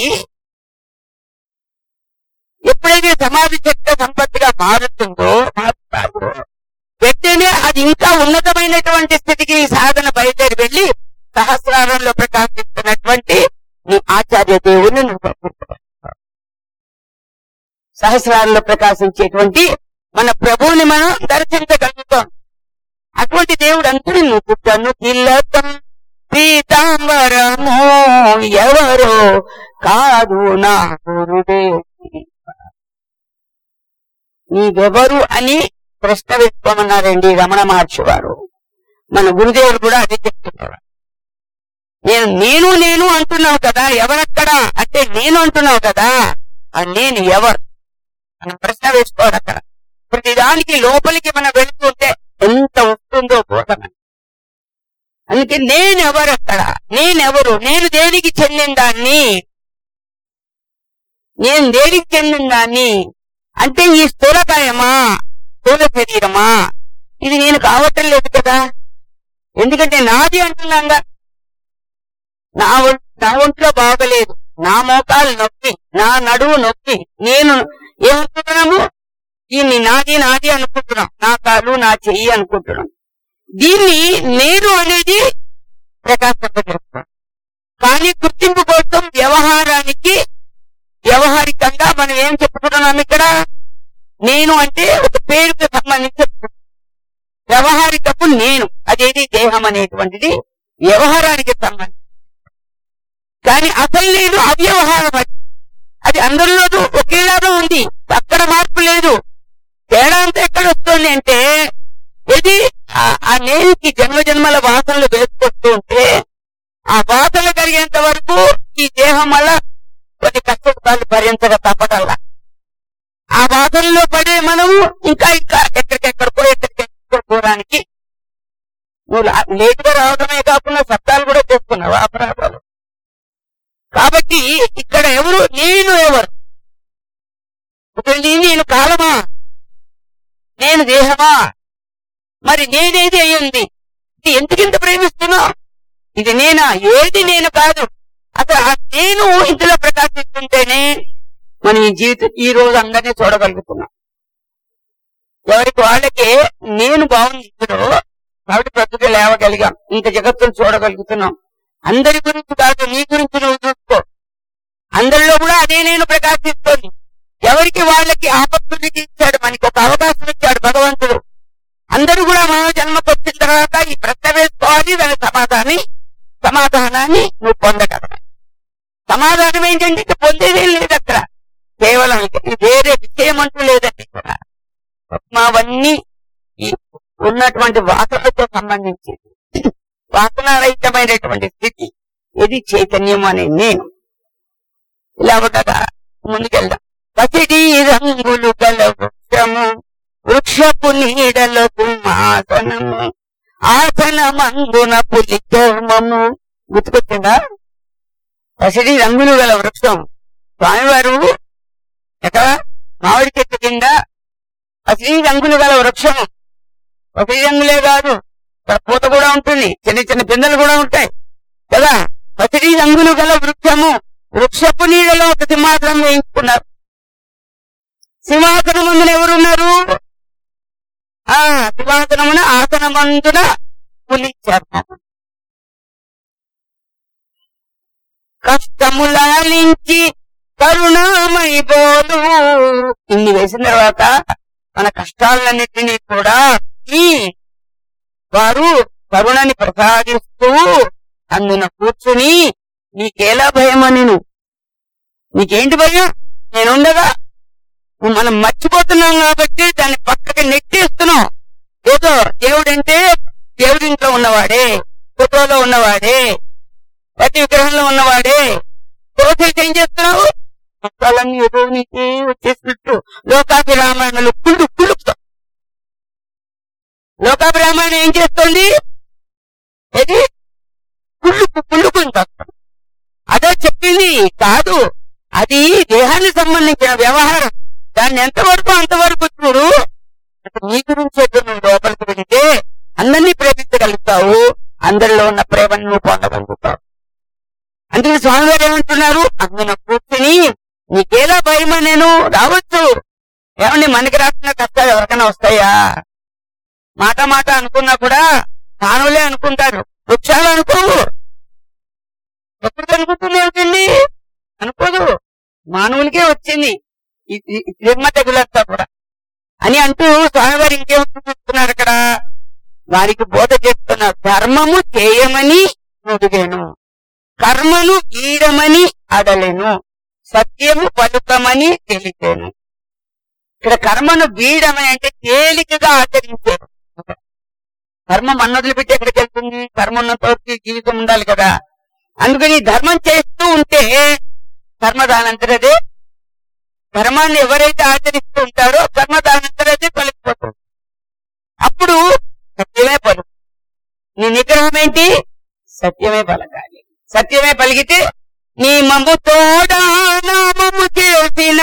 ఎప్పుడైతే సమాధి శక్త సంపత్తిగా మారుతుందో మారుతారో, వెంటనే అది ఇంకా ఉన్నతమైనటువంటి స్థితికి ఈ సాధన బయలుదేరి వెళ్లి సహస్రారంలో ప్రకాశిస్తున్నటువంటి నీ ఆచార్య దేవుని నువ్వు పట్టుకుంటావు. సహస్రాల్లో ప్రకాశించేటువంటి మన ప్రభువుని మనం దర్శించగలుగుతాం అటువంటి దేవుడు అంతటి నువ్వు తను తిలకం పీతాంబరము ఎవరో కాదు నా గురుడే నీవెవరు అని ప్రశ్న వేసుకోమన్నారండి రమణ మహర్షి వారు మన గురుదేవుడు కూడా అదే చెప్తున్నారు నేను నేను నేను అంటున్నావు కదా ఎవరక్కడ అంటే నేను అంటున్నావు కదా ఆ నేను ఎవరు మనం ప్రశ్న వేసుకోవాలి అక్కడ ప్రతిదానికి లోపలికి మనం వెళుతుంటే ఎంత వస్తుందో బోధన అందుకే నేనెవరు అక్కడ నేనెవరు నేను దేనికి చెందిన దాన్ని నేను దేనికి చెందిన దాన్ని అంటే ఈ స్థూలకాయమా స్థూల శరీరమా ఇది నేను కావటం లేదు కదా ఎందుకంటే నాది అంటున్నాగా నా ఒం- నా ఒంట్లో బాగలేదు నా మోకాలు నొప్పి నా నడువు నొప్పి నేను ఏమనుకుంటున్నాము దీన్ని నాది నాది అనుకుంటున్నాం నా కాలు నా చెయ్యి అనుకుంటున్నాం దీన్ని నేను అనేది ప్రకాశింపజేస్తాం కానీ గుర్తింపు కోసం వ్యవహారానికి వ్యవహారికంగా మనం ఏం చెప్పుకుంటున్నాం ఇక్కడ నేను అంటే ఒక పేరుకు సంబంధించి వ్యవహారికపు నేను అదేది దేహం అనేటువంటిది వ్యవహారానికి సంబంధించి కానీ అసలు నేను అవ్యవహారం అది అది అందరిలోనూ ఒకేలాగా ఉంది అక్కడ మార్పు లేదు తేడా అంతా ఎక్కడ వస్తుంది అంటే ఇది ఆ- ఆ నేనికి జన్మ జన్మల వాసనలు వేసుకొస్తూ ఉంటే ఆ వాసనలు కలిగేంత వరకు ఈ దేహం వల్ల కొన్ని కష్టసుఖాలు భరించక తప్పటల్లా ఆ వాసనలో పడే మనము ఇంకా ఇంకా ఎక్కడికెక్కడికో ఎక్కడికెక్కడికో పోవడానికి నువ్వు లా- లేటుగా రావడమే కాకుండా శబ్దాలు కూడా చేస్తున్నావు అపరాధాలు కాబట్టి ఇక్కడ ఎవరు నేను ఎవరు ఇప్పుడు నీ- నేను కాలమా నేను దేహమా మరి నేనేది అయ్యింది ఇది ఎందుకు ఇంత ప్రేమిస్తున్నావు ఇది నేనా ఏది నేను కాదు అసలు ఆ నేను ఇందులో ప్రకాశిస్తుంటేనే మనం ఈ జీవితం ఈ రోజు అందరినీ చూడగలుగుతున్నాం ఎవరికి వాళ్ళకే నేను బాగుంది ఇందులో కాబట్టి ప్రస్తుతం లేవగలిగాం ఇంత జగత్తును చూడగలుగుతున్నాం అందరి గురించి కాదు నీ గురించి నువ్వు చూసుకో అందరిలో కూడా అదే నేను ప్రకాశిస్తోంది ఎవరికి వాళ్ళకి ఆపత్తులకి ఇచ్చాడు మనకి ఒక అవకాశం ఇచ్చాడు భగవంతుడు అందరూ కూడా మానవ జన్మకు వచ్చిన తర్వాత ఈ ప్రశ్న వేసుకోవాలి దాని సమాధానాన్ని సమాధానాన్ని నువ్వు పొందగలవు సమాధానం ఏంటంటే ఇక పొందేదేం లేదు అక్కడ కేవలం ఇక వేరే విషయం అంటూ లేదండి ఇక్కడ అవన్నీ ఈ ఉన్నటువంటి వాసనతో సంబంధించింది వాసనారహితమైనటువంటి స్థితి ఇది చైతన్యం అనే నేను ఇలా ఉండగా ముందుకెళ్దాం పసిడి రంగులు గల వృక్షము వృక్షపు నీడలకు ఆసనము ఆసనమందున పులి చర్మము గుర్తుకొచ్చిందా పసిడి రంగులు గల వృక్షం స్వామివారు ఎక్కడ మామిడి చెట్టు కింద పసిడి రంగులు గల వృక్షము పసిడి రంగులే కాదు ఇక్కడ పూత కూడా ఉంటుంది చిన్న చిన్న పిందెలు కూడా ఉంటాయి కదా పసిడి రంగులు గల వృక్షము వృక్షపు నీడలో ఒక సింహాసనం వేయించుకున్నారు సింహాసనం ముందున ఎవరున్నారు ఆ సింహాసనమున ఆసనమందున పులి చర్మం కష్టములాలించి కరుణామై బోలు ఇన్ని వేసిన తర్వాత మన కష్టాలన్నిటినీ కూడా ఈ వారు కరుణని ప్రసాదిస్తూ అందున కూర్చుని నీకేలా భయం నేను నీకేంటి భయం నేనుండగా నువ్వు మనం మర్చిపోతున్నాం కాబట్టి దాన్ని పక్కకి నెట్టేస్తున్నాం ఏదో దేవుడంటే దేవుడింట్లో ఉన్నవాడే ఫోటోలో ఉన్నవాడే ప్రతి విగ్రహంలో ఉన్నవాడే తోసేసి ఏం చేస్తున్నావు కష్టాలన్నీ ఏదో నీకే వచ్చేసినట్టు లోకాభిరామాయణలు కుళ్ళు కుళ్ళుతాం లోకాభిరామాయణం ఏం చేస్తుంది ఏది కుళ్ళుకు కుళ్ళుకుంటాం అదే చెప్పింది కాదు అది దేహానికి సంబంధించిన వ్యవహారం దాన్ని ఎంతవరకు అంతవరకు చూడు అసలు నీ గురించి అయితే నువ్వు లోపలికి వెళితే అందరినీ ప్రేమించగలుగుతావు అందరిలో ఉన్న ప్రేమను నువ్వు పొందగలుగుతావు అందుకే స్వామివారు ఏమంటున్నారు అందున కూర్చుని నీకేలా భయమా నేను రావచ్చు ఏమండి మనకి రాసిన కష్టాలు ఎవరికైనా వస్తాయా మాట మాట అనుకున్నా కూడా మానవులే అనుకుంటారు వృక్షాలు అనుకోవు ఎప్పుడు అనుకుంటుంది ఏమిటండి అనుకోదు మానవులకే వచ్చింది ఈ- ఈ- ఈ జన్మ తెగులంతా కూడా అని అంటూ స్వామివారు ఇంకేం చూపిస్తున్నారు అక్కడ వారికి బోధ చేస్తున్నారు ధర్మము చేయమని నుడిగాను కర్మను ఈడమని అడలేను సత్యము పలుకమని తెలిపాను ఇక్కడ కర్మను వీడమని అంటే తేలికగా ఆచరించారు కర్మ మన్నొదిలి పెట్టి ఎక్కడికి వెళ్తుంది కర్మ ఉన్నంత వరకు జీవితం ఉండాలి కదా అందుకని ధర్మం చేస్తూ ఉంటే కర్మ దానంతరదే ధర్మాన్ని ఎవరైతే ఆచరిస్తూ ఉంటారో కర్మ దానంతరదే పలికిపోతుంది అప్పుడు సత్యమే పలు నీ నిగ్రహం ఏంటి సత్యమే పలకాలి సత్యమే పలికితే నీ మమ్ము తోడా నామము చేసిన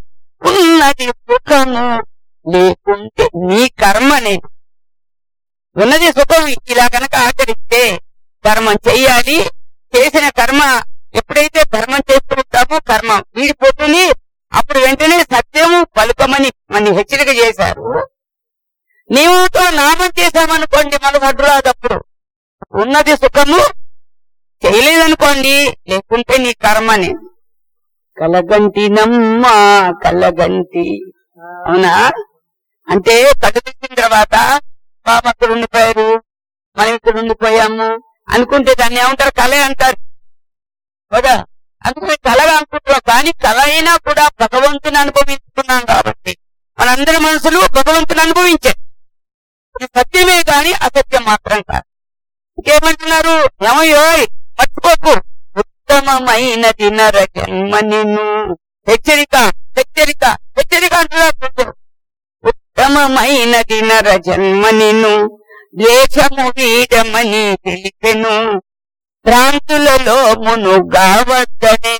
ఉన్నది సుఖము లేకుంటే నీ కర్మ నేను ఉన్నది సుఖం ఇలా కనుక ఆచరిస్తే ధర్మం చెయ్యాలి చేసిన కర్మ ఎప్పుడైతే ధర్మం చేస్తూ ఉంటామో కర్మ వీడిపోతుంది అప్పుడు వెంటనే సత్యము పలుకమని మన హెచ్చరిక చేశారు నీవుతో నామం చేశామనుకోండి మన అప్పుడు ఉన్నది సుఖము చేయలేదనుకోండి లేకుంటే నీ కర్మని కలగంటి నమ్మ కలగంటి అవునా అంటే కళ్ళు తెచ్చిన తర్వాత పాప అక్కడ ఉండిపోయారు మనం ఇక్కడ ఉండిపోయాము అనుకుంటే దాన్ని ఏమంటారు కళ అంటారు కదా అందుకని కళగా అనుకుంటున్నాం కానీ కళ అయినా కూడా భగవంతుని అనుభవిస్తున్నాం కాబట్టి మనందరి మనసులు భగవంతుని అనుభవించారు ఇది సత్యమే గాని అసత్యం మాత్రం కాదు ఇంకేమంటున్నారు ఏమయ్యో మర్చిపోకు ఉత్తమమైనది నర జన్మ నిన్ను హెచ్చరిక హెచ్చరిక హెచ్చరిక అంటున్నారు కొందరు. ఉత్తమమైనది నర జన్మ నిన్ను ద్వేషము వీడమని తెలిపెను భ్రాంతులలో మునుగావద్దనే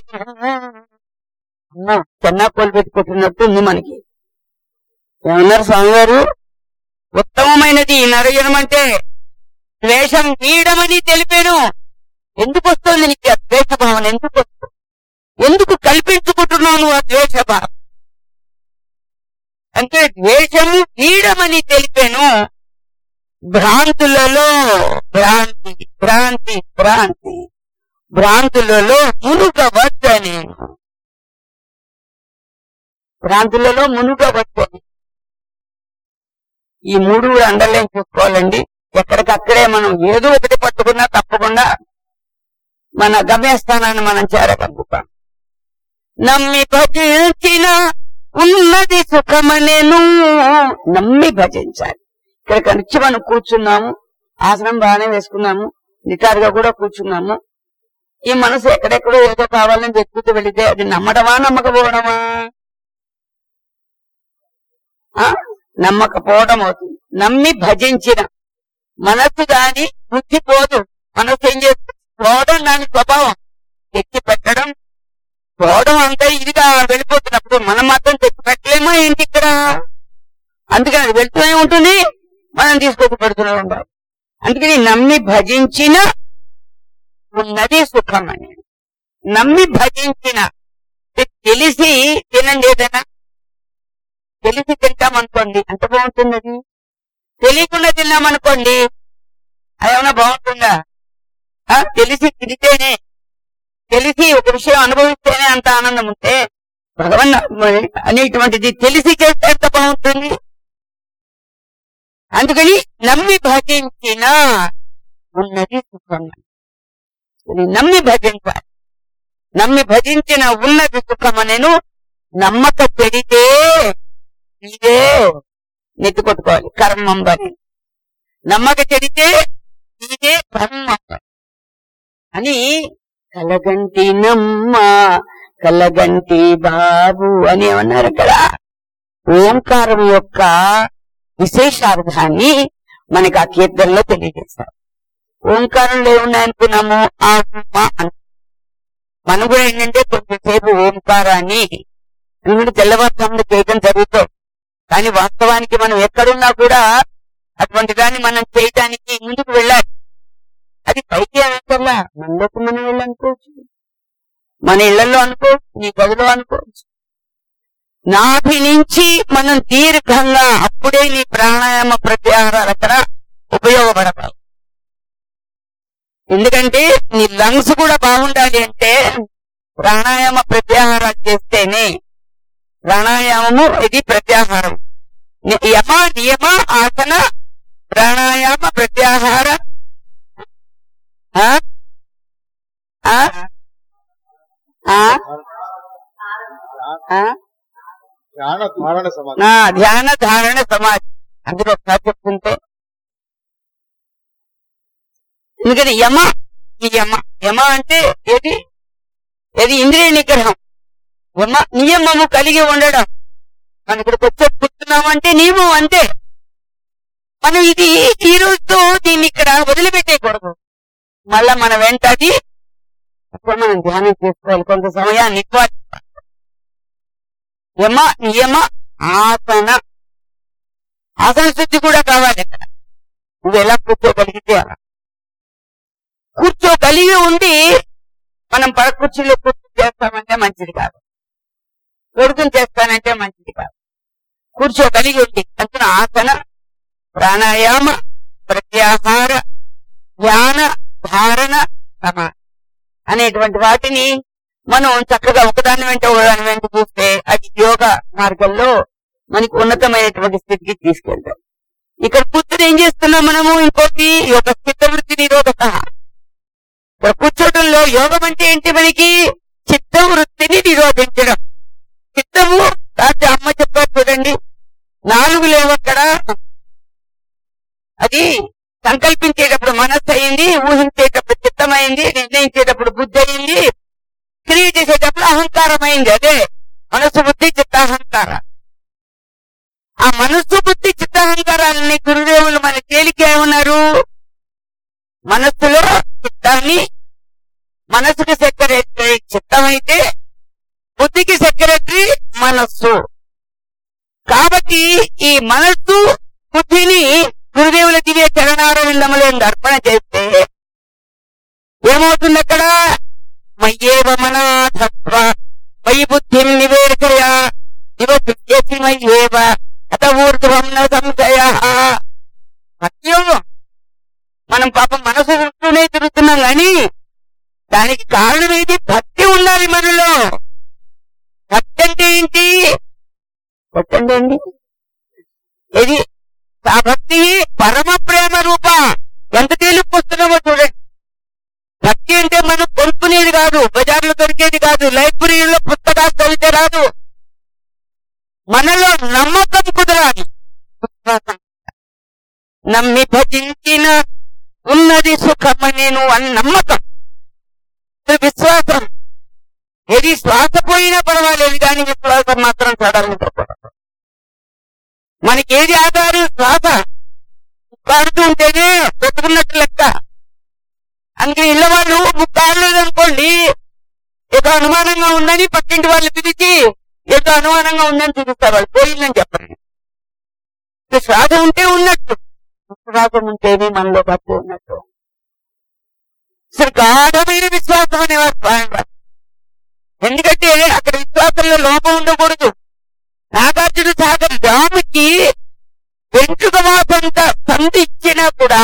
చెన్నాకోలు పెట్టుకుంటున్నట్టు ఉంది మనకి ఏమన్నారు స్వామి గారు ఉత్తమమైనది ఈ నరజనం అంటే ద్వేషం వీడమని తెలిపాను ఎందుకు వస్తుంది నీకు ఆ ద్వేష భావన ఎందుకు వస్తుంది ఎందుకు కల్పించుకుంటున్నావు నువ్వు ఆ ద్వేష భావం అంటే ద్వేషము వీడమని తెలిపాను భ్రాంతులలో భ్రాంతి భ్రాంతి భ్రాంతి భ్రాంతులలో మునుగవద్దని భ్రాంతులలో మునుగవద్దని ఈ మూడు కూడా అండర్లైన్ చూసుకోవాలండి ఎక్కడికక్కడే మనం ఏదో ఒకటి పట్టుకున్నా తప్పకుండా మన గమ్యస్థానాన్ని మనం చేరగలుగుతాం నమ్మి భజించిన ఉన్నది సుఖమనేను నమ్మి భజించాలి ఇక్కడికి వచ్చి మనం కూర్చున్నాము ఆసనం బాగానే వేసుకున్నాము నిటారుగా కూడా కూర్చున్నాము ఈ మనసు ఎక్కడెక్కడో ఏదో కావాలని వెతుకుతూ వెళితే అది నమ్మడమా నమ్మకపోవడమా ఆ నమ్మకపోవడం అవుతుంది నమ్మి భజించిన మనస్సు గాని బుద్ధి పోదు మనస్సు ఏం చేస్తుంది పోవడం దాని స్వభావం ఎత్తి పెట్టడం పోవడం అంతా ఇదిగా వెళ్ళిపోతున్నప్పుడు మనం మాత్రం తెచ్చి పెట్టలేమో ఏంటి ఇక్కడ అందుకని అది వెళ్తూనే ఉంటుంది మనం తీసుకొచ్చి పెడుతూనే ఉండాలి అందుకని నమ్మి భజించిన ఉన్నది సుఖం అని నమ్మి భజించిన ఇది తెలిసి తినండి ఏదైనా తెలిసి తింటామనుకోండి ఎంత బాగుంటుంది అది తెలియకుండా తిన్నామనుకోండి అదేమన్నా బాగుంటుందా ఆ, తెలిసి తిరితేనే తెలిసి ఒక విషయం అనుభవిస్తేనే అంత ఆనందం ఉంటే భగవన్ అనేటువంటిది తెలిసి చేస్తే ఎంత బాగుంటుంది అందుకని నమ్మి భజించిన ఉన్నది సుఖం ఇది నమ్మి భజించాలి నమ్మి భజించిన ఉన్నది సుఖమనెను నమ్మక చెడితే ఇదే నెత్తి కొట్టుకోవాలి కర్మం బని నమ్మక చెడితే ఇదే బ్రహ్మం అని కలగంటి నమ్మ కలగంటి బాబు అని ఏమన్నారు ఇక్కడ ఓంకారం యొక్క విశేషార్థాన్ని మనకి ఆ కీర్తనలో తెలియజేస్తారు ఓంకారంలో ఏమున్నాయనుకున్నాము ఆత్మ అని మనం కూడా ఏంటంటే కొంచెంసేపు ఓంకారాన్ని ఎందుకంటే తెల్లవారుజామున చేయడం జరుగుతుంది కానీ వాస్తవానికి మనం ఎక్కడున్నా కూడా అటువంటి దాన్ని మనం చేయటానికి ముందుకు వెళ్ళాలి అది పైకి అనక్కర్లా మనలోకి మనం వెళ్ళనుకోవచ్చు మన ఇళ్లలో అనుకోవచ్చు నీ గదిలో అనుకోవచ్చు నాభి నుంచి మనం దీర్ఘంగా అప్పుడే నీ ప్రాణాయామ ప్రత్యాహారాలు అక్కడ ఉపయోగపడతాయి ఎందుకంటే నీ లంగ్స్ కూడా బాగుండాలి అంటే ప్రాణాయామ ప్రత్యాహారాలు చేస్తేనే ప్రాణాయామము ఇది ప్రత్యాహారం ని- యమ నియమ ఆసన ప్రాణాయామ ప్రత్యాహార ఆ? ఆ? ఆ? ఆ? ధ్యాన ధారణ సమాధి నా ధ్యాన ధారణ సమాధి అందులో ఒకసారి చెప్తుంటే ఎందుకని యమ ఈ యమ యమ అంటే ఏది ఏది ఇంద్రియ నిగ్రహం యమ నియమము కలిగి ఉండడం మనం ఇక్కడికి వచ్చే కూర్చున్నామంటే నియమం అంతే మనం ఇది ఈ రోజుతో దీన్ని ఇక్కడ వదిలిపెట్టేయకూడదు మళ్ళా మన వెంట అది అప్పుడు మనం ధ్యానం చేసుకోవాలి కొంత సమయాన్ని ఇవ్వాలి యమ నియమ ఆసన ఆసన శుద్ధి కూడా కావాలి ఇక్కడ నువ్వు ఎలా కూర్చోగలిగితే అలా కూర్చోగలిగి ఉండి మనం పడ కుర్చీలో కూర్చొని చేస్తామంటే మంచిది కాదు కొడుకుని చేస్తానంటే మంచిది కాదు కూర్చోగలిగి ఉండి అందున ఆసన ప్రాణాయామ ప్రత్యాహార ధ్యాన ధారణ సమ అనేటువంటి వాటిని మనం చక్కగా ఒకదాని వెంట ఒకదాని వెంట చూస్తే అది యోగ మార్గంలో మనకి ఉన్నతమైనటువంటి స్థితికి తీసుకెళ్తాం ఇక్కడ కూర్చొని ఏం చేస్తున్నాం మనము ఇంకోటి యోగ చిత్తవృత్తి నిరోధక ఇక్కడ కూర్చోటంలో యోగం అంటే ఏంటి మనకి చిత్తవృత్తిని నిరోధించడం చిత్తము రాత్రి అమ్మ చెప్పారు చూడండి నాలుగు లేవక్కడ అది సంకల్పించేటప్పుడు మనస్సు అయింది ఊహించేటప్పుడు చిత్తమైంది నిర్ణయించేటప్పుడు బుద్ధి అయింది క్రియ చేసేటప్పుడు అహంకారం అయింది అదే మనస్సు బుద్ధి చిత్త అహంకార ఆ మనస్సు బుద్ధి చిత్తాహంకారాలని గురుదేవులు మన తేలిక ఏమన్నారు మనస్సులో చిత్తాన్ని మనసుకు సెక్రటరీ చిత్తమైతే బుద్ధికి సెక్రటరీ మనస్సు కాబట్టి ఈ మనస్సు బుద్ధిని గురుదేవుల దివ్య చరణారవిందములో అర్పణ చేస్తే ఏమవుతుంది అక్కడ మయ్యేవ మనాథత్వ మయి బుద్ధిం నివేశయ నివసిష్యసి మయ్యేవ అత ఊర్ధ్వం న సంశయ సత్యం మనం పాపం మనసు చుట్టూనే తిరుగుతున్నాం కానీ దానికి కారణం ఏంటి భక్తి ఉండాలి మనలో భక్తి అంటే ఏంటి భక్తి అంటే ఏంటి ఇది ఆ భక్తి పరమ ప్రేమ రూప ఎంత తేలిపోతున్నామో చూడండి భక్తి అంటే మనం కొనుక్కునేది కాదు బజార్లో దొరికేది కాదు లైబ్రరీలో పుస్తకాలు చదివితే రాదు మనలో నమ్మకం కుదరాలి విశ్వాసం నమ్మి భజించిన ఉన్నది సుఖమనేను అని నమ్మకం ఇది విశ్వాసం ఏది శ్వాస పోయినా పర్వాలేదు కానీ విశ్వాసం మాత్రం చదవకూడదు మనకి ఏది ఆధారం శ్వాస పాడుతూ ఉంటేనే పెట్టుకున్నట్టు లెక్క అందుకే ఇళ్ళ వాళ్ళు ముక్కాడలేదు అనుకోండి ఏదో అనుమానంగా ఉందని పక్కింటి వాళ్ళు పిలిచి ఏదో అనుమానంగా ఉందని చూపిస్తారు వాళ్ళు పోయిందని చెప్పండి ఇక శ్వాస ఉంటే ఉన్నట్టు విశ్వాసం ఉంటేనే మనలో భక్తి ఉన్నట్టు అసలు గాఢమైన విశ్వాసం అనేవారు స్వామివారు ఎందుకంటే అక్కడ విశ్వాసంలో లోపం ఉండకూడదు నాగార్జున సాగర్ డ్యాముకి వెంట్రుక వాసంత సంధి ఇచ్చినా కూడా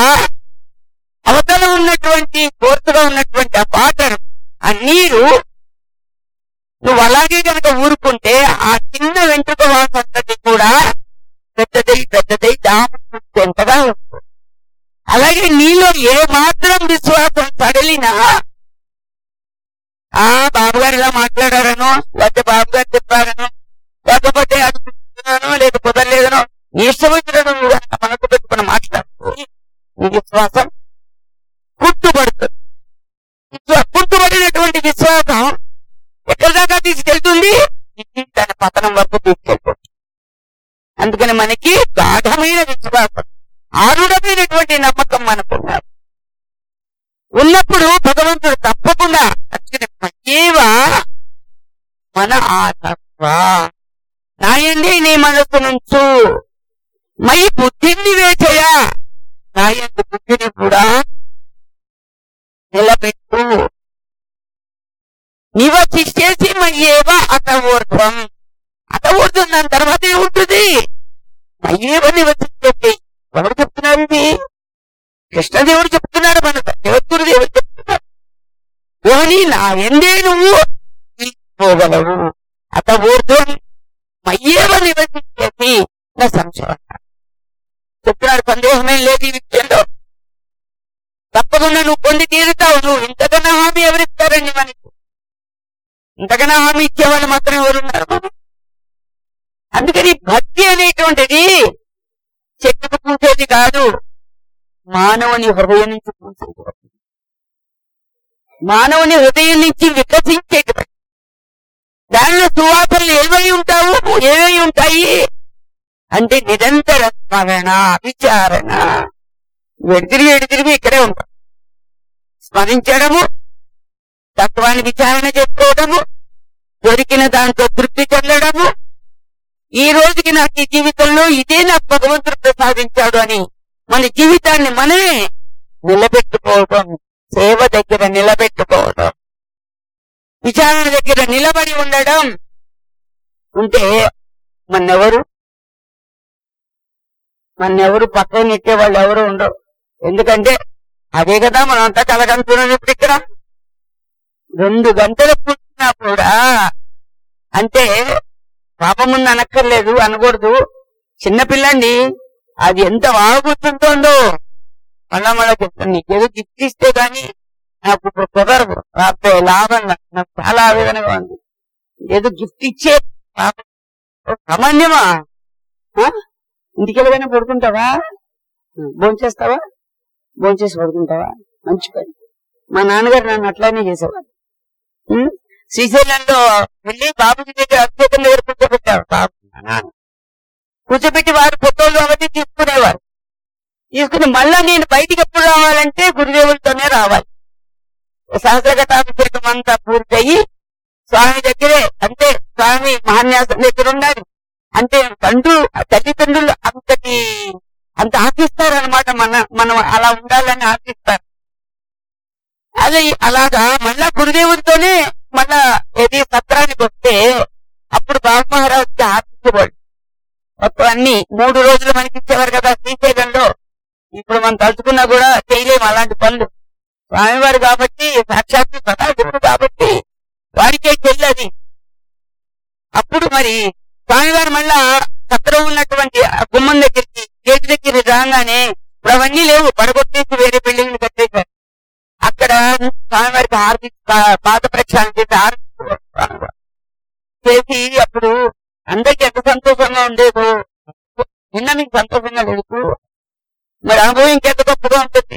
అవతల ఉన్నటువంటి కోర్టుగా ఉన్నటువంటి ఆ వాటర్ ఆ నీరు నువ్వు అలాగే కనుక ఊరుకుంటే ఆ చిన్న వెంట్రుక వాసంతటి కూడా పెద్దదై పెద్దదై డాము ఎంతగా ఉంటుంది అలాగే నీలో ఏ మాత్రం విశ్వాసం సడలినా ఆ బాబుగారు ఇలా మాట్లాడారనో లేకపోతే బాబు గారు చెప్పారనో లేకపోతే అది కుదురుతున్నానో లేదా కుదరలేదనో నీ ఇష్టం వచ్చినను నువ్వు కనుక మనసు పెట్టుకుని మాట్లాడుతూ నీ విశ్వాసం కుట్టుబడుతుంది విశ్వా- కుట్టుబడినటువంటి విశ్వాసం ఎక్కడి దాకా తీసుకెళ్తుంది తన పతనం వరకు తీసుకెళ్తుంది అందుకని మనకి గాఢమైన విశ్వాసం ఆరుడమైనటువంటి నమ్మకం మనకున్నారు ఉన్నప్పుడు భగవంతుడు తప్పకుండా అందుకని మయేవా మన ఆతత్వ నాయండి నీ మనసు నుంచు మై బుద్ధిని వేచయ నాయందు బుద్ధిని కూడా నిలబెట్టు నివసిస్తేసి మయ్యేవ అతవూర్ధ్వం అతవూర్ధ్వం దాని తర్వాత ఏముంటుంది మయ్యేవ నివసిస్తే ఎవరు చెప్తున్నారు ఇది కృష్ణదేవుడు చెప్తున్నాడు మన దేవత్తుడు దేవుడు చెప్తున్నాడు ఏమని నా ఎందే నువ్వు పోగలవు అత ఊర్ధ్వం మయ్యేవ నివసించేసి నా సంశయం చెప్తున్నాడు సందేహమేం లేదు ఈ విషయంలో తప్పకుండా నువ్వు పొంది తీరుతావు నువ్వు ఇంతకన్నా హామీ ఎవరిస్తారండి మనకి ఇంతకన్నా హామీ ఇచ్చేవాళ్ళు మాత్రం ఎవరున్నారు మనకి? అందుకని భక్తి అనేటువంటిది చెట్టుకు పూసేది కాదు మానవుని హృదయం నుంచి పూసేది మానవుని హృదయం నుంచి వికసించేటువంటి దానిలో సువాసనలు ఏవై ఉంటావు ఏవై ఉంటాయి అంటే నిరంతర స్మరణ విచారణ ఎడితిరిగి ఎడితిరిగి ఇక్కడే ఉంటాం స్మరించడము తత్వాన్ని విచారణ చేసుకోవడము దొరికిన దాంతో తృప్తి చెందడము ఈ రోజుకి నాకు ఈ జీవితంలో ఇదే నాకు భగవంతుడు ప్రసాదించాడు అని మన జీవితాన్ని మనమే నిలబెట్టుకోవడం సేవ దగ్గర నిలబెట్టుకోవడం విచారణ దగ్గర నిలబడి ఉండడం ఉంటే మన్నెవరు మన్నెవరు పక్కన నెట్టే వాళ్ళు ఎవరు ఉండరు ఎందుకంటే అదే కదా మనం అంతా కలగంటున్నాం ఇప్పుడు ఇక్కడ రెండు గంటలు కూర్చున్నా కూడా అంటే పాపముందు అనక్కర్లేదు అనకూడదు చిన్నపిల్లండి అది ఎంత బాగా కూర్చుంటుందో మళ్ళా మళ్ళా చెప్తాను నీకేదో గిఫ్ట్ ఇస్తే గాని నాకు ఇప్పుడు కుదరదు రాకపోతే లాభం నాకు నాకు చాలా ఆవేదనగా ఉంది ఏదో గిఫ్ట్ ఇచ్చే పాపం. ఓ సామాన్యమా ఆ? ఇంటికి వెళ్ళగానే పడుకుంటావా భోంచేస్తావా భోంచేసి పడుకుంటావా మంచి పని మా నాన్నగారు నన్ను అట్లానే చేసేవాడు ఉం? శ్రీశైలంలో వెళ్ళి బాబుకి దగ్గర అత్యేతం దగ్గర కూర్చోబెట్టారు బాబు మా నాన్న కూర్చోబెట్టి వారు ఫోటోలు అవన్నీ తీసుకునేవారు తీసుకుని మళ్ళా నేను బయటికి ఎప్పుడు రావాలంటే గురుదేవులతోనే రావాలి సహస్రగతాభిషేకం అంతా పూర్తయి స్వామి దగ్గరే అంటే స్వామి మహాన్యాసం దగ్గర ఉండాలి అంటే తండ్రు తల్లిదండ్రులు అంతటి అంత ఆశిస్తారనమాట మన మనం అలా ఉండాలని ఆశిస్తారు అదే అలాగా మళ్ళా గురుదేవుడితోనే మళ్ళా ఏది సత్రానికి వస్తే అప్పుడు బాబు మహారాజుకి ఆశించేవాడు మొత్తం అన్ని మూడు రోజులు మనకి ఇచ్చేవారు కదా శ్రీశైలంలో ఇప్పుడు మనం తలుచుకున్నా కూడా చేయలేము అలాంటి పనులు స్వామివారు కాబట్టి సాక్షాత్తు సదాశివుడు కాబట్టి వారికే చెల్లది అప్పుడు మరి స్వామివారు మళ్ళా సత్రం ఉన్నటువంటి ఆ గుమ్మం దగ్గరికి గేటు దగ్గర రాగానే ఇప్పుడు అవన్నీ లేవు పడగొట్టేసి వేరే బిల్డింగ్ కట్టేశారు అక్కడ స్వామివారికి హారతి పా- పాత ప్రక్షాళన చేసి హారతి ఇచ్చేవారు స్వామివారు. చేసి అప్పుడు అందరికి ఎంత సంతోషంగా ఉండేదో నిన్న మీకు సంతోషంగా లేదు మరి అనుభవం ఇంకెంత గొప్పగా ఉంటుంది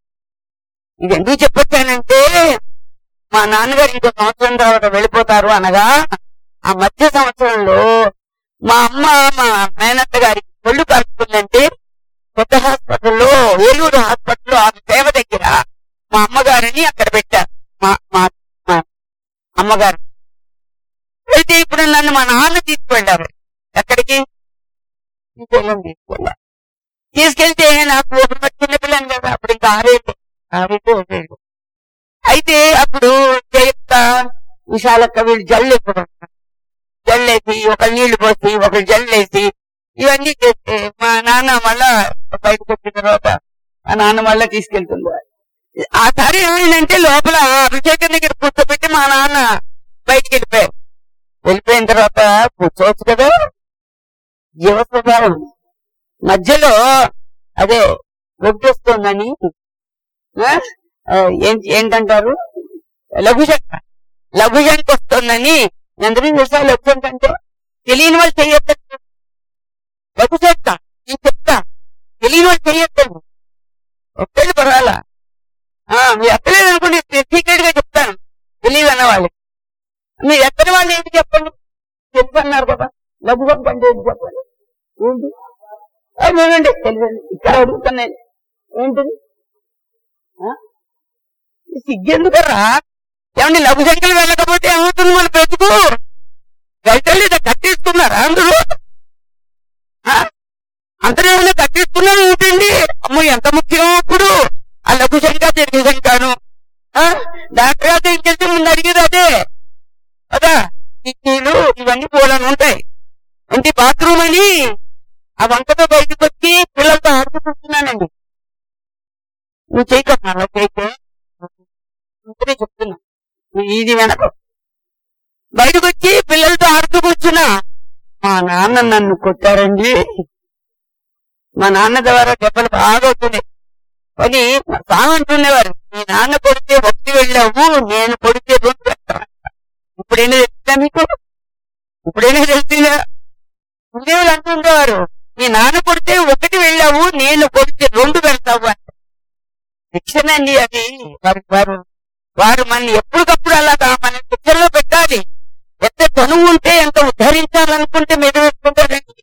ఇది ఎందుకు చెప్పొచ్చానంటే మా నాన్నగారు ఇంకో సంవత్సరం తర్వాత వెళ్ళిపోతారు అనగా ఆ మధ్య సంవత్సరంలో మా అమ్మ మా మేనత్త గారికి ఒళ్ళు కలుపుకుందంటే కొత్త హాస్పిటల్లో ఏలూరు హాస్పిటల్లో ఆ సేవ దగ్గర మా అమ్మగారిని అక్కడ పెట్టారు మా మా మా అమ్మగారు అయితే ఇప్పుడు నన్ను మా నాన్న తీసుకువెళ్ళారు ఎక్కడికి శ్రీశైలం తీసుకెళ్ళారు తీసుకెళ్తే నాకు ఒక చిన్నపిల్లని కదా అప్పుడు ఇంకా ఆరేళ్ళు ఆరేళ్ళు ఏడేళ్ళు అయితే అప్పుడు జయక్క విశాలక్క వీళ్ళు జల్లు ఎక్కువ జల్లేసి ఒక నీళ్లు పోసి ఒక జల్లేసి ఇవన్నీ చేస్తే మా నాన్న మళ్ళా బయటకు వచ్చిన తర్వాత మా నాన్న మళ్ళా తీసుకెళ్తుంది ఆ సారి ఏమైందంటే లోపల అభిషేకం దగ్గర కూర్చోబెట్టి మా నాన్న బయటికి వెళ్ళిపోయారు వెళ్ళిపోయిన తర్వాత కూర్చోవచ్చు కదా జీవ స్వభావం మధ్యలో అదే వస్తుందని ఏంటి ఏంటంటారు లఘుశంక లఘుశంక వస్తుందని అందరూ తెలుసా లఘుశంక అంటే తెలియని వాళ్ళు చెయ్యొద్దు లఘుశంక నేను చెప్తా తెలియని వాళ్ళు చెయ్యొద్దండి ఒక్కళ్ళు పర్వాలా ఆ, మీరు ఎక్కలేదు అనుకోండి సీక్రెట్ గా చెప్తాను తెలియదు అన్న వాళ్ళకి మీరు ఎక్కడి వాళ్ళు ఏంటి చెప్పండి తెలుసు అన్నారు కదా లఘుశంక అంటే ఏంటి చెప్పండి ఏంటి ఆ, నేనండి తెలుసండి ఇక్కడ అడుగుతాను నేను ఏంటిది ఆ? ఈ సిగ్గెందుకరా ఏమండి లఘు సంఖ్యలు వెళ్ళకపోతే ఏమవుతుంది మన బ్రతుకు గైతల్లి కట్టేసుకున్నారా అందరూ ఆ? అందరూ ఏమైనా కట్టేసుకున్నారు ఏంటండి అమ్మో ఎంత ముఖ్యం అప్పుడు ఆ లఘు సంఖ్య దీర్ఘ సంఖ్యను ఆ? డాక్టర్ గారితో ఇంకెళ్తే ముందు అడిగేది అదే అదా కిడ్నీలు ఇవన్నీ పోలని ఉంటాయి అంటే బాత్రూమ్ అని ఆ వంకతో బయటకు వచ్చి పిల్లలతో ఆడుకుంటున్నానండి నువ్వు చేయకమ్మా అలా చేయకు ఇంకనే చెప్తున్నా నువ్వు ఇది వెనక బయటకు వచ్చి పిల్లలతో ఆడుతూ కూర్చున్నా మా నాన్న నన్ను కొట్టారండి మా నాన్న ద్వారా దెబ్బలు బాగా అవుతున్నాయి కానీ మా స్వామి అంటున్నవారు మీ నాన్న కొడితే ఒకటి వెళ్ళావు నేను కొడితే రెండు పెడతాను ఇప్పుడైనా తెలుస్తుందా మీకు ఇప్పుడైనా తెలిసిందా గురుదేవులు అంటుండేవారు మీ నాన్న కొడితే ఒకటి వెళ్ళావు నేను కొడితే రెండు పెడతావు అని శిక్షణ అండి అది వారు వారు వారు మన ఎప్పటికప్పుడు అలాగా మన శిక్షణలో పెట్టాలి ఎంత చనువు ఉంటే ఎంత ఉద్ధరించాలనుకుంటే మీద పెట్టుకుంటారండి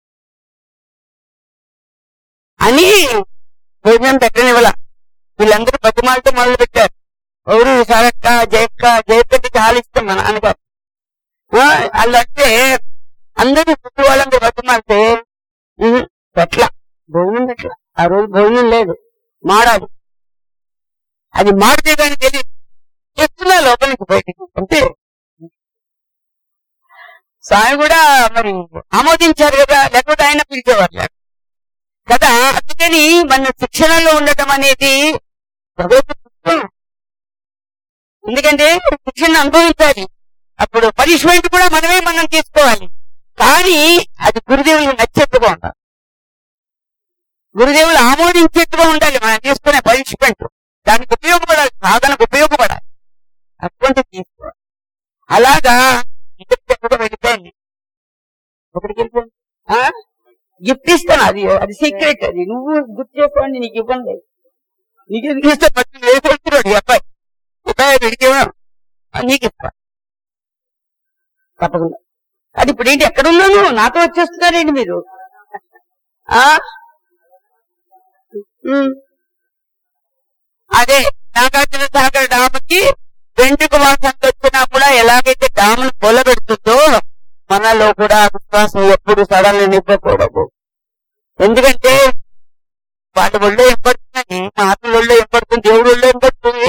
అని భోజనం పెట్టనివ్వాల వీళ్ళందరూ బతిమాలతో మొదలు పెట్టారు ఎవరు విశాలక్క జయక్క జయక్కకి చాలా ఇష్టం మా నాన్నగారు ఆ, వాళ్ళంటే అందరూ చుట్టూ వాళ్ళందరూ బతిమాలితే ఉహు, పెట్ల భోజనం పెట్ల ఆ రోజు భోజనం లేదు మాడాలి అది మాడితే కానీ తెలియదు చెప్తున్నా లోపల నుంచి బయటికి అంతే స్వామి కూడా మరి ఆమోదించారు కదా లేకపోతే ఆయన పిలిచేవారు లేక. కదా అందుకని మన శిక్షణలో ఉండటం అనేది భగవద్గీత ఎందుకంటే శిక్షణ అనుభవించాలి అప్పుడు పనిష్మెంట్ కూడా మనమే మనం తీసుకోవాలి కానీ అది గురుదేవులకు నచ్చేట్టుగా ఉండాలి గురుదేవులు ఆమోదించేట్టుగా ఉండాలి మనం తీసుకునే పనిష్మెంట్ దానికి ఉపయోగపడాలి సాధనకు ఉపయోగపడాలి అటువంటి తీసుకోవాలి అలాగా ఇక్కడికి ఎక్కడ వెళ్ళిపోయింది ఎక్కడికి వెళ్ళిపోయింది గిఫ్ట్ ఇస్తాను అది అది సీక్రెట్ అది నువ్వు గుర్తు చేసుకోండి నీకు ఇవ్వండి నీకు ఎందుకు ఇస్తే పచ్చి వేసుకుంటున్నాడు ఈ అబ్బాయి ఈ అబ్బాయి విడికేమో నీకు ఇస్తా తప్పకుండా అది ఇప్పుడు ఏంటి ఎక్కడ ఉన్నాను నాతో వచ్చేస్తున్నారేంటి మీరు ఆ ఉమ్. అదే నాగార్జున సాగర్ డాముకి వెంట్రుక వాసంత వచ్చినా కూడా ఎలాగైతే డామును పొలబెడుతుందో మనలో కూడా విశ్వాసం ఎప్పుడు సడన్గా నింపకూడదు ఎందుకంటే వాళ్ళ ఒళ్ళో ఏం పడుతుందని మా ఆత్మ ఒళ్ళో ఏం పడుతుంది దేవుడు ఒళ్ళో ఏం పడుతుంది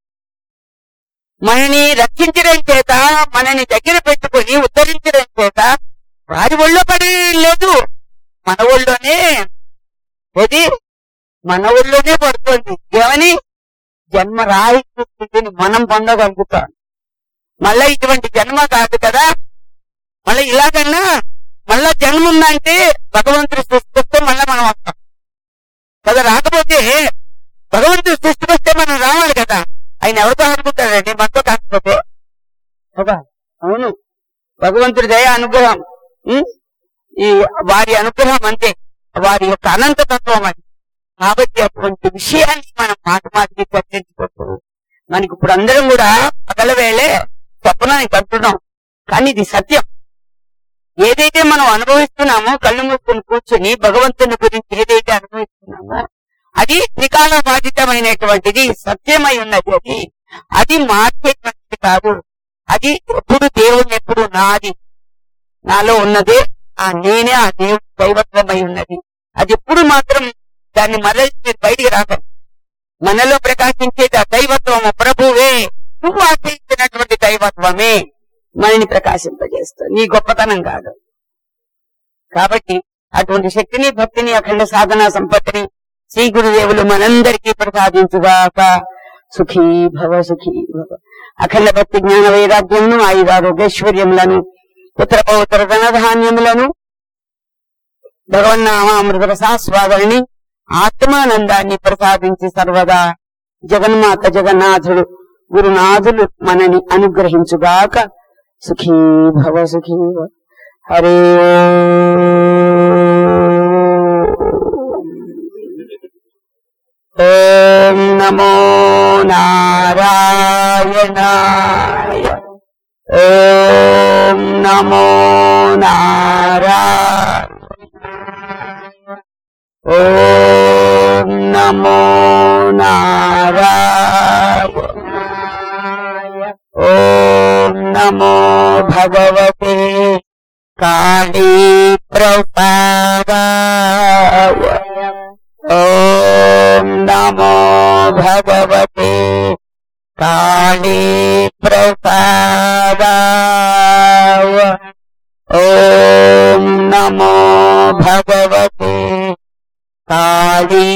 మనని రక్షించడం చేత మనని దగ్గర పెట్టుకొని ఉద్ధరించడం చేత వారి ఒళ్ళో పడి లేదు మన ఒళ్ళోనే ఏది మన ఊళ్ళోనే పడుతుంది ఏమని జన్మ రాహిత్య స్థితిని మనం పొందగలుగుతాం మళ్ళా ఇటువంటి జన్మ కాదు కదా మళ్ళీ ఇలాగన్నా మళ్ళా జన్మ ఉందంటే భగవంతుడు సృష్టిస్తే మళ్ళా మనం వస్తాం కదా రాకపోతే భగవంతుడు సృష్టిస్తే మనం రావాలి కదా ఆయన ఎవరితో ఆడుకుంటాడండి మనతో కాకపోతే కదా అవును భగవంతుడి దయ అనుగ్రహం ఉం? ఈ వారి అనుగ్రహం అంతే వారి యొక్క అనంత తత్వం అది కాబట్టి అటువంటి విషయాన్ని మనం మాట మాటికి చర్చించుకోవచ్చు మనకి ఇప్పుడు అందరం కూడా పగల వేళే స్వప్నాన్ని కంటున్నాం కానీ ఇది సత్యం ఏదైతే మనం అనుభవిస్తున్నామో కళ్ళు మూసుకొని కూర్చుని భగవంతుని గురించి ఏదైతే అనుభవిస్తున్నామో అది త్రికాల బాధితమైనటువంటిది సత్యమై ఉన్నది అది అది మార్చేటువంటిది కాదు అది ఎప్పుడు దేవుణ్ణి ఎప్పుడు నాది నాలో ఉన్నదే ఆ నేనే ఆ దేవుడు దైవత్వమై ఉన్నది అది ఎప్పుడు మాత్రం దాన్ని మరలి మీరు బయటికి రాకండి మనలో ప్రకాశించేది ఆ దైవత్వము ప్రభువే నువ్వు ఆశ్రయించినటువంటి దైవత్వమే మనని ప్రకాశింపజేస్తుంది నీ గొప్పతనం కాదు కాబట్టి అటువంటి శక్తిని భక్తిని అఖండ సాధన సంపత్తిని శ్రీ గురుదేవులు మనందరికీ ప్రసాదించుగాక సుఖీ భవ సుఖీ భవ అఖండ భక్తి జ్ఞాన వైరాగ్యమును ఆయుధారోగ్యైశ్వర్యములను పుత్ర పౌత్ర ధనధాన్యములను భగవన్నామామృత రసాస్వాదాన్ని ఆత్మానందాన్ని ప్రసాదించి సర్వదా జగన్మాత జగన్నాథుడు గురునాథులు మనని అనుగ్రహించుగాక సుఖీ భవ సుఖీ భవ హరే ఓం నమో నారాయణాయ ఓం నమో నారాయణ ఓం నమో నారాయణ ఓం నమో భగవతే కాళీ ప్రసాదాయ ఓం నమో భగవతే కాళీ ప్రసాదాయ ఓం నమో భగవతే కాళీ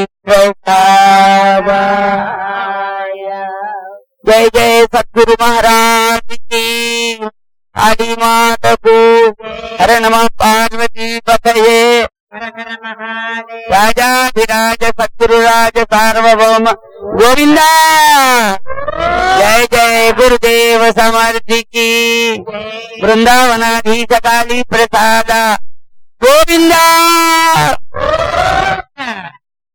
ప్రసాదాయ జయ జయ సద్గురు మహారాజ్ की काली माता को हर नम पार्वती पतये राजाधिराज सद्गुरुराज सार्वभौम गोविंदा जय जय गुरुदेव समर्थ की वृंदावनाधीश काली प्रसाद गोविंदा